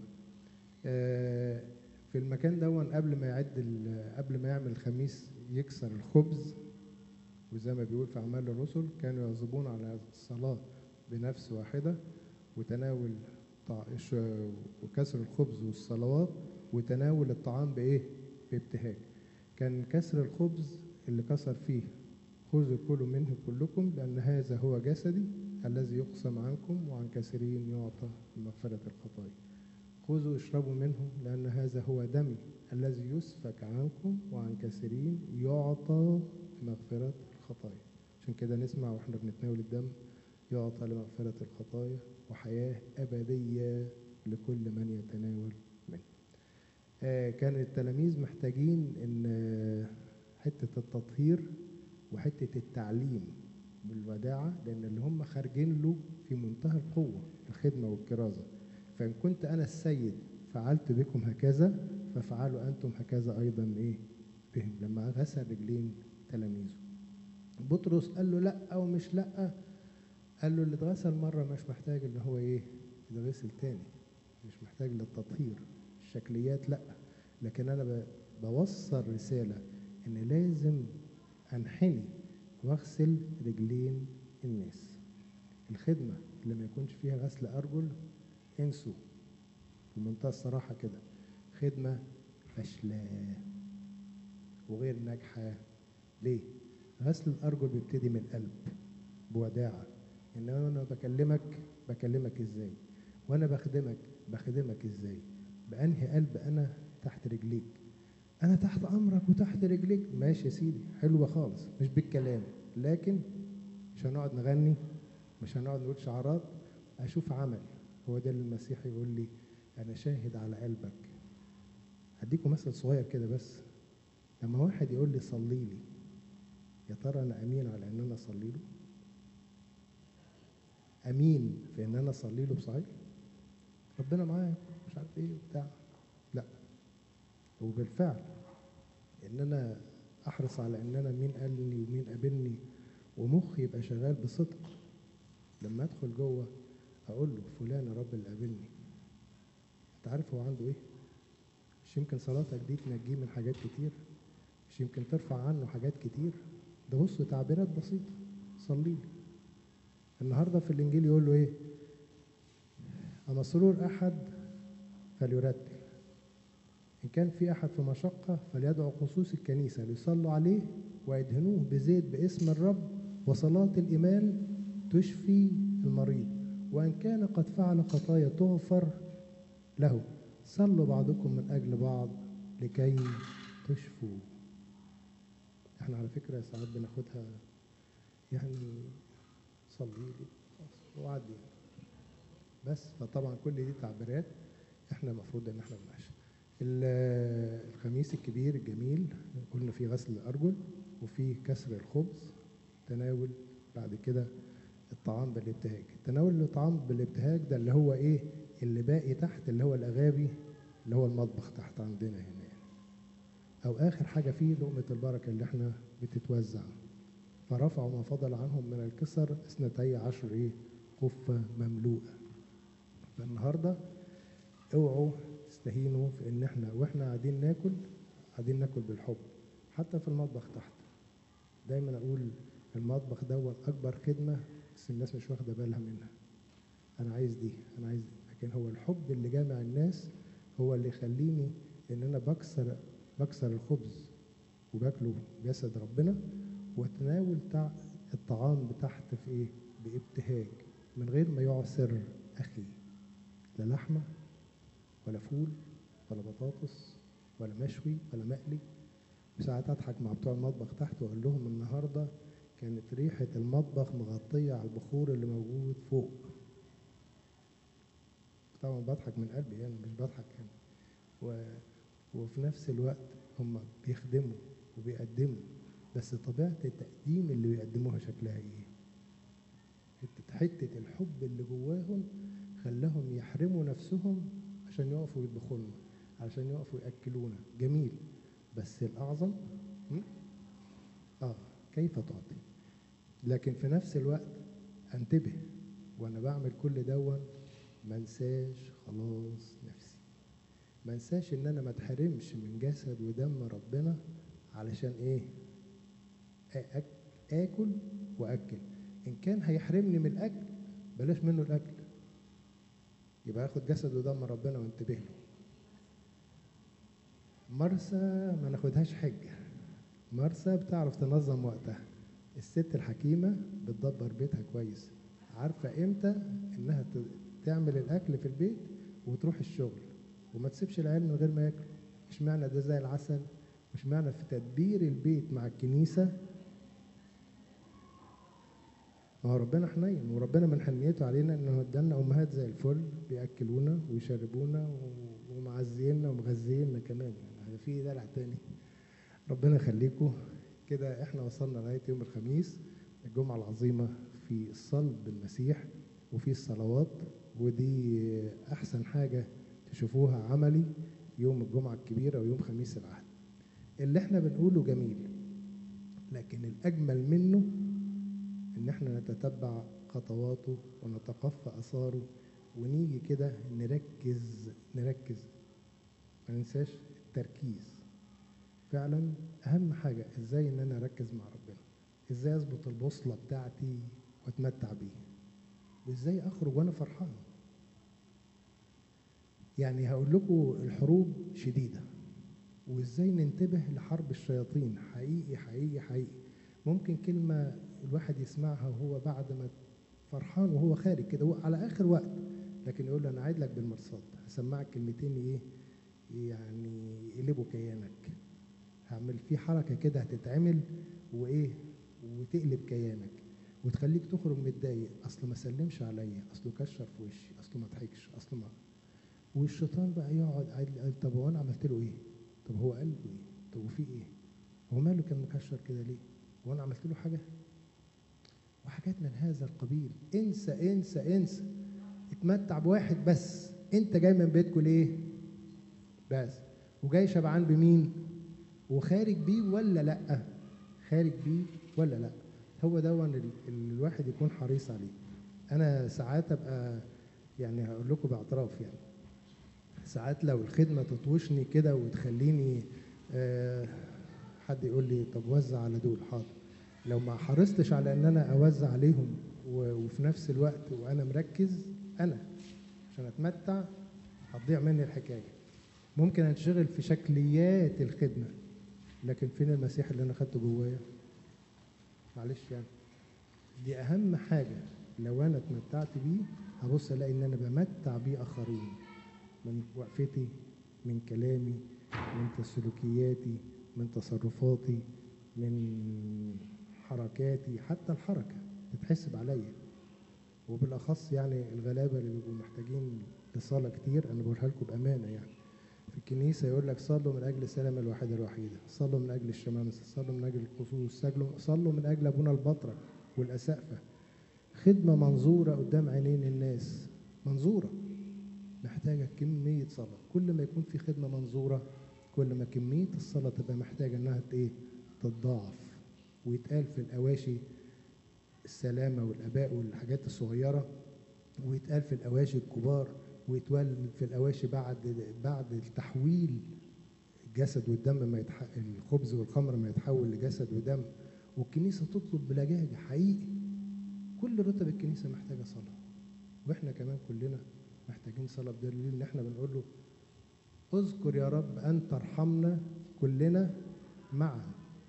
آه، في المكان دون قبل ما يعد ال- قبل ما يعمل الخميس يكسر الخبز وزي ما بيقول في أعمال الرسل كانوا يواظبون على الصلاة بنفس واحدة وتناول طع- الش- وكسر الخبز والصلوات وتناول الطعام بإيه؟ بابتهاج كان كسر الخبز اللي كسر فيه خذوا كلوا منه كلكم لأن هذا هو جسدي الذي يقسم عنكم وعن كثيرين يعطى مغفرة الخطايا خذوا اشربوا منه لأن هذا هو دمي الذي يسفك عنكم وعن كثيرين يعطى مغفرة الخطايا عشان كده نسمع واحنا بنتناول الدم يعطى لمغفرة الخطايا وحياة أبدية لكل من يتناول منه آه، كان التلاميذ محتاجين ان آه، حتة التطهير وحتة التعليم بالوداعة لأن اللي هم خارجين له في منتهى القوة الخدمة والكرازة فإن كنت أنا السيد فعلت بكم هكذا فافعلوا أنتم هكذا أيضا إيه بهم لما غسل رجلين تلاميذه بطرس قال له لا أو مش لا قال له اللي اتغسل مرة مش محتاج إن هو إيه يتغسل تاني مش محتاج للتطهير الشكليات لا لكن أنا ب- بوصل رسالة إن لازم أنحني واغسل رجلين الناس الخدمة اللي ما يكونش فيها غسل أرجل انسوا بمنتهى الصراحة كده خدمة فاشلة وغير ناجحة ليه؟ غسل الأرجل بيبتدي من القلب بوداعة إن أنا بكلمك بكلمك إزاي وأنا بخدمك بخدمك إزاي بأنهي قلب أنا تحت رجليك أنا تحت أمرك وتحت رجليك ماشي يا سيدي حلوة خالص مش بالكلام لكن مش هنقعد نغني مش هنقعد نقول شعارات اشوف عمل هو ده اللي المسيح يقول لي انا شاهد على قلبك هديكم مثل صغير كده بس لما واحد يقول لي صلي لي يا ترى انا امين على ان انا اصلي له امين في ان انا اصلي له بصحيح ربنا معاك مش عارف ايه وبتاع لا وبالفعل ان انا احرص على ان انا مين قال لي ومين قابلني ومخي يبقى شغال بصدق لما ادخل جوه اقول له فلان يا رب اللي قابلني انت عارف هو عنده ايه مش يمكن صلاتك دي تنجيه من حاجات كتير مش يمكن ترفع عنه حاجات كتير ده بص تعبيرات بسيطه صلي لي النهارده في الانجيل يقول له ايه اما سرور احد فليرتل إن كان في أحد في مشقة فليدعو خصوص الكنيسة ليصلوا عليه ويدهنوه بزيت باسم الرب وصلاة الإيمان تشفي المريض وإن كان قد فعل خطايا تغفر له صلوا بعضكم من أجل بعض لكي تشفوا احنا على فكرة ساعات بناخدها يعني صلي لي خلاص وعدي بس فطبعا كل دي تعبيرات احنا المفروض ان احنا بنعيشها ال- الخميس الكبير الجميل قلنا فيه غسل الارجل وفيه كسر الخبز تناول بعد كده الطعام بالابتهاج تناول الطعام بالابتهاج ده اللي هو ايه اللي باقي تحت اللي هو الاغابي اللي هو المطبخ تحت عندنا هنا يعني. او اخر حاجه فيه لقمه البركه اللي احنا بتتوزع فرفعوا ما فضل عنهم من الكسر اثنتي عشر ايه قفه مملوءه فالنهارده اوعوا تستهينوا في ان احنا واحنا قاعدين ناكل قاعدين ناكل بالحب حتى في المطبخ تحت دايما اقول المطبخ دوت اكبر خدمه بس الناس مش واخده بالها منها انا عايز دي انا عايز دي لكن هو الحب اللي جامع الناس هو اللي يخليني ان انا بكسر بكسر الخبز وباكله جسد ربنا واتناول تع- الطعام بتحت في ايه بابتهاج من غير ما يعسر اخي لا لحمه ولا فول ولا بطاطس ولا مشوي ولا مقلي وساعات اضحك مع بتوع المطبخ تحت واقول لهم النهارده كانت ريحه المطبخ مغطيه على البخور اللي موجود فوق طبعا بضحك من قلبي يعني مش بضحك يعني و... وفي نفس الوقت هم بيخدموا وبيقدموا بس طبيعه التقديم اللي بيقدموها شكلها ايه حته حته الحب اللي جواهم خلاهم يحرموا نفسهم عشان يقفوا يطبخوا لنا عشان يقفوا ياكلونا جميل بس الاعظم م? اه كيف تعطي لكن في نفس الوقت انتبه وانا بعمل كل دون ما انساش خلاص نفسي ما انساش ان انا ما اتحرمش من جسد ودم ربنا علشان ايه آ- أك- اكل واكل ان كان هيحرمني من الاكل بلاش منه الاكل يبقى اخد جسد ودم ربنا وانتبه له مرسى ما ناخدهاش حجه مرسى بتعرف تنظم وقتها الست الحكيمه بتدبر بيتها كويس عارفه امتى انها ت- تعمل الاكل في البيت وتروح الشغل وما تسيبش العيال من غير ما ياكلوا مش معنى ده زي العسل مش معنى في تدبير البيت مع الكنيسه ما هو ربنا حنين وربنا من حنيته علينا انه ادالنا امهات زي الفل بياكلونا ويشربونا و- ومعزينا ومغذينا كمان يعني في دلع تاني ربنا يخليكم كده احنا وصلنا لغايه يوم الخميس الجمعه العظيمه في الصلب بالمسيح وفي الصلوات ودي احسن حاجه تشوفوها عملي يوم الجمعه الكبيره ويوم خميس العهد اللي احنا بنقوله جميل لكن الاجمل منه ان احنا نتتبع خطواته ونتقفى اثاره ونيجي كده نركز نركز ما ننساش التركيز فعلا اهم حاجه ازاي ان انا اركز مع ربنا ازاي اظبط البوصله بتاعتي واتمتع بيها وازاي اخرج وانا فرحان يعني هقول لكم الحروب شديده وازاي ننتبه لحرب الشياطين حقيقي حقيقي حقيقي ممكن كلمه الواحد يسمعها وهو بعد ما فرحان وهو خارج كده هو على اخر وقت لكن يقول له انا عايد لك بالمرصاد هسمعك كلمتين ايه يعني يقلبوا كيانك هعمل في حركه كده هتتعمل وايه وتقلب كيانك وتخليك تخرج متضايق اصل ما سلمش عليا اصله كشر في وشي اصله ما ضحكش اصله ما والشيطان بقى يقعد قاعد قال طب هو انا عملت له ايه؟ طب هو قال له ايه؟ طب وفي ايه؟ هو ماله كان مكشر كده ليه؟ هو انا عملت له حاجه؟ وحاجات من هذا القبيل انسى انسى انسى اتمتع بواحد بس انت جاي من بيتكم ليه؟ بس وجاي شبعان بمين؟ وخارج بيه ولا لا؟ خارج بيه ولا لا؟ هو ده اللي اللي الواحد يكون حريص عليه. انا ساعات ابقى يعني هقول لكم باعتراف يعني ساعات لو الخدمه تطوشني كده وتخليني آه، حد يقول لي طب وزع على دول حاضر لو ما حرصتش على ان انا اوزع عليهم و- وفي نفس الوقت وانا مركز انا عشان اتمتع هتضيع مني الحكايه ممكن انشغل في شكليات الخدمه لكن فين المسيح اللي انا خدته جوايا معلش يعني دي اهم حاجه لو انا اتمتعت بيه هبص الاقي ان انا بمتع بيه اخرين من وقفتي من كلامي من سلوكياتي من تصرفاتي من حركاتي حتى الحركه تتحسب عليا وبالاخص يعني الغلابه اللي بيبقوا محتاجين لصلاه كتير انا بقولها لكم بامانه يعني في الكنيسه يقول لك صلوا من اجل السلام الواحده الوحيده صلوا من اجل الشمامسه صلوا من اجل الخصوص صلوا- صلوا من اجل ابونا البطرك والاسقفه خدمه منظوره قدام عينين الناس منظوره محتاجه كميه صلاه كل ما يكون في خدمه منظوره كل ما كميه الصلاه تبقى محتاجه انها ت- ايه تتضاعف ويتقال في الاواشي السلامه والاباء والحاجات الصغيره ويتقال في الاواشي الكبار ويتقال في الاواشي بعد بعد التحويل الجسد والدم ما يتح... الخبز والخمر ما يتحول لجسد ودم والكنيسه تطلب بلجاجه حقيقي كل رتب الكنيسه محتاجه صلاه واحنا كمان كلنا محتاجين صلاه بدليل ان احنا بنقول له اذكر يا رب ان ترحمنا كلنا معا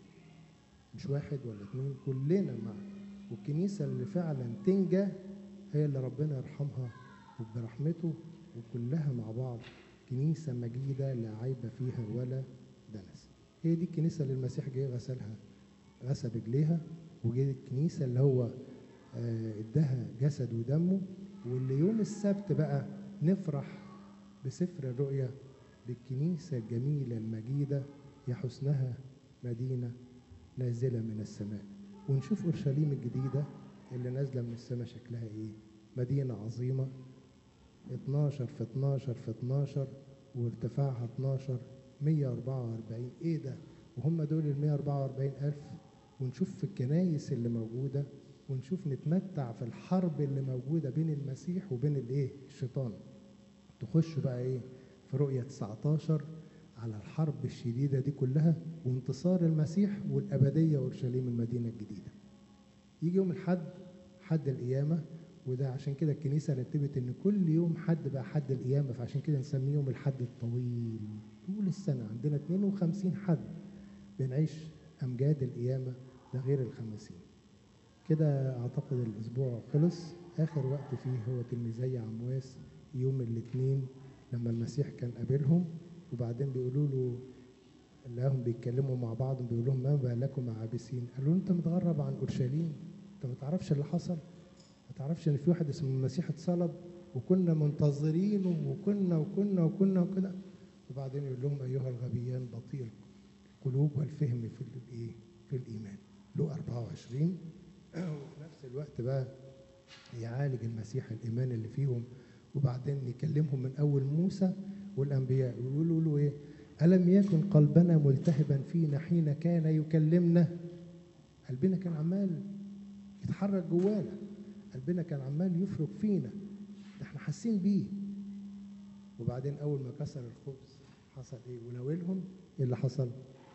مش واحد ولا اتنين كلنا معا والكنيسه اللي فعلا تنجى هي اللي ربنا يرحمها وبرحمته وكلها مع بعض كنيسه مجيده لا عيب فيها ولا دنس هي دي الكنيسه اللي المسيح جه غسلها غسل رجليها وجه الكنيسه اللي هو آه، اداها جسد ودمه واللي يوم السبت بقى نفرح بسفر الرؤيا بالكنيسة الجميلة المجيدة يا حسنها مدينة نازلة من السماء ونشوف أورشليم الجديدة اللي نازلة من السماء شكلها إيه مدينة عظيمة 12 في 12 في 12 وارتفاعها 12 144 ايه ده وهم دول ال 144 ألف ونشوف في الكنايس اللي موجودة ونشوف نتمتع في الحرب اللي موجودة بين المسيح وبين الايه الشيطان تخش بقى ايه في رؤية 19 على الحرب الشديدة دي كلها وانتصار المسيح والأبدية وأورشليم المدينة الجديدة يجي يوم الحد حد القيامة وده عشان كده الكنيسة رتبت إن كل يوم حد بقى حد القيامة فعشان كده نسميه يوم الحد الطويل طول السنة عندنا 52 حد بنعيش أمجاد القيامة ده غير الخمسين كده أعتقد الأسبوع خلص آخر وقت فيه هو تلميذي عمواس يوم الاثنين لما المسيح كان قابلهم وبعدين بيقولوا له لقاهم بيتكلموا مع بعض بيقول لهم ما بالكم عابسين قالوا له انت متغرب عن اورشليم انت ما تعرفش اللي حصل ما تعرفش ان في واحد اسمه المسيح اتصلب وكنا منتظرينه وكنا وكنا وكنا وكده وبعدين يقول لهم ايها الغبيان بطيء القلوب والفهم في الايه في الايمان له 24 وفي نفس الوقت بقى يعالج المسيح الايمان اللي فيهم وبعدين يكلمهم من اول موسى والانبياء ويقولوا له ايه الم يكن قلبنا ملتهبا فينا حين كان يكلمنا قلبنا كان عمال يتحرك جوانا قلبنا كان عمال يفرك فينا ده احنا حاسين بيه وبعدين اول ما كسر الخبز حصل ايه وناولهم ايه اللي حصل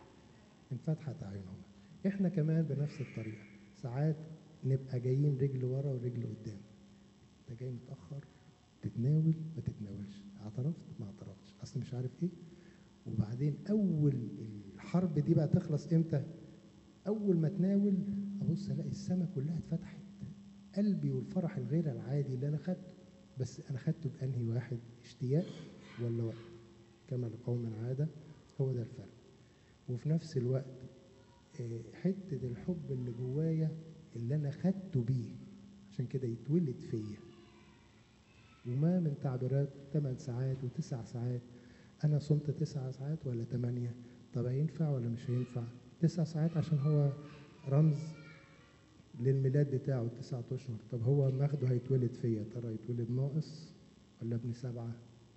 انفتحت اعينهم احنا كمان بنفس الطريقه ساعات نبقى جايين رجل ورا ورجل قدام انت جاي متاخر تتناول ما تتناولش اعترفت ما اعترفتش اصل مش عارف ايه وبعدين اول الحرب دي بقى تخلص امتى اول ما تناول ابص الاقي السماء كلها اتفتحت قلبي والفرح الغير العادي اللي انا خدته بس انا خدته بانهي واحد اشتياق ولا وقت كما لقوم عاده هو ده الفرق وفي نفس الوقت آه، حته الحب اللي جوايا اللي انا خدته بيه عشان كده يتولد فيا وما من تعبيرات 8 ساعات وتسع ساعات انا صمت تسع ساعات ولا ثمانية طب هينفع ولا مش هينفع تسع ساعات عشان هو رمز للميلاد بتاعه التسعة اشهر طب هو ماخده هيتولد فيا ترى يتولد ناقص ولا ابن سبعة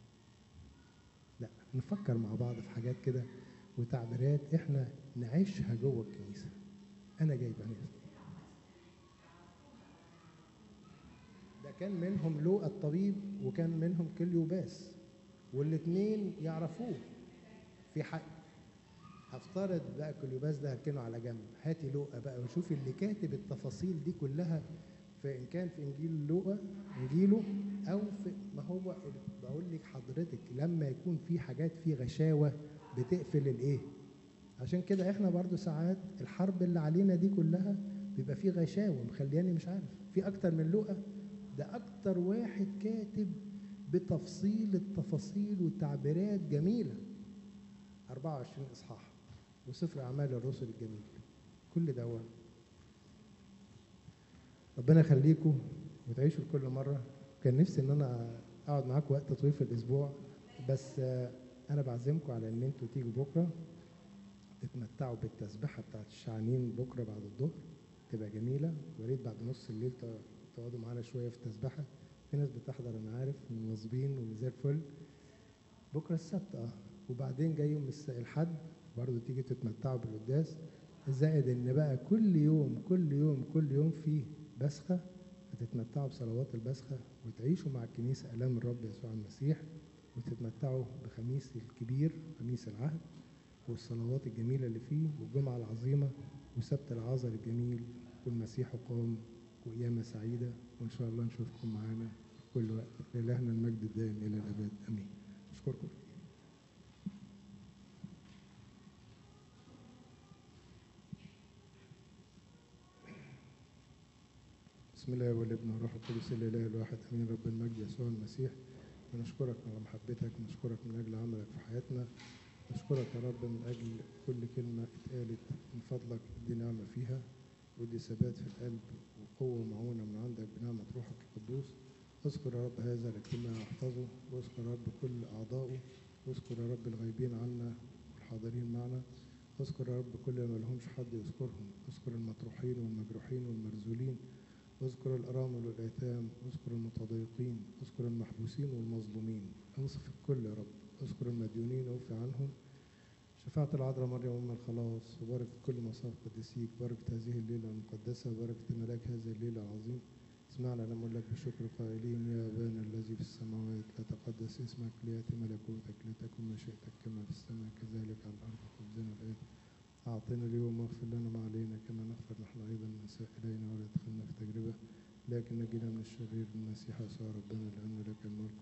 لا نفكر مع بعض في حاجات كده وتعبيرات احنا نعيشها جوه الكنيسة انا جايبها ناس ده كان منهم لوقا الطبيب وكان منهم كليوباس والاثنين يعرفوه في حق هفترض بقى كليوباس ده هركنه على جنب هاتي لوقا بقى وشوفي اللي كاتب التفاصيل دي كلها فان كان في انجيل لوقا انجيله او في ما هو ال- بقول لك حضرتك لما يكون في حاجات في غشاوه بتقفل الايه عشان كده احنا برضو ساعات الحرب اللي علينا دي كلها بيبقى في غشاوه مخلياني مش عارف في اكتر من لوقا ده اكتر واحد كاتب بتفصيل التفاصيل والتعبيرات جميله 24 اصحاح وسفر اعمال الرسل الجميل كل ده هو. ربنا يخليكم وتعيشوا كل مره كان نفسي ان انا اقعد معاكم وقت طويل في الاسبوع بس آه، انا بعزمكم على ان انتوا تيجوا بكره تتمتعوا بالتسبحه بتاعت الشعانين بكره بعد الظهر تبقى جميله ويا ريت بعد نص الليل ت- تقعدوا معانا شويه في التسبحه في ناس بتحضر انا عارف منظمين وزي الفل بكره السبت اه وبعدين جاي يوم الس- الحد برضه تيجي تتمتعوا بالقداس زائد ان بقى كل يوم كل يوم كل يوم فيه بسخه هتتمتعوا بصلوات البسخه وتعيشوا مع الكنيسه الام الرب يسوع المسيح وتتمتعوا بخميس الكبير خميس العهد والصلوات الجميله اللي فيه والجمعه العظيمه وسبت العذر الجميل والمسيح قام وقيامه سعيده وان شاء الله نشوفكم معانا في كل وقت لإلهنا المجد الدائم الى الابد امين اشكركم بسم الله والابن والروح القدس الاله الواحد امين رب المجد يسوع المسيح ونشكرك على محبتك ونشكرك من اجل عملك في حياتنا نشكرك يا رب من اجل كل كلمه اتقالت من فضلك دي نعمه فيها ودي ثبات في القلب وقوه ومعونه من عندك بنعمه روحك القدوس اذكر يا رب هذا الاجتماع واحفظه واذكر يا رب كل اعضائه واذكر يا رب الغايبين عنا والحاضرين معنا اذكر يا رب كل اللي ما لهمش حد يذكرهم اذكر المطروحين والمجروحين والمرزولين اذكر الأرامل والأيتام اذكر المتضايقين اذكر المحبوسين والمظلومين انصف الكل يا رب اذكر المديونين اوفي عنهم شفاعة العذراء مريم أم الخلاص وبارك كل مصاف قدسيك بارك هذه الليلة المقدسة وبارك ملاك هذا الليل العظيم اسمعنا نقول لك بشكر قائلين يا أبانا الذي في السماوات لا تقدس اسمك ليأتي ملكوتك لتكن مشيئتك كما في السماء كذلك على الأرض خبزنا الآن أعطنا اليوم واغفر لنا ما علينا كما نغفر نحن أيضا من ساء إلينا ولا تدخلنا في تجربة لكن نجينا من الشرير المسيح يسوع ربنا لأن لك الملك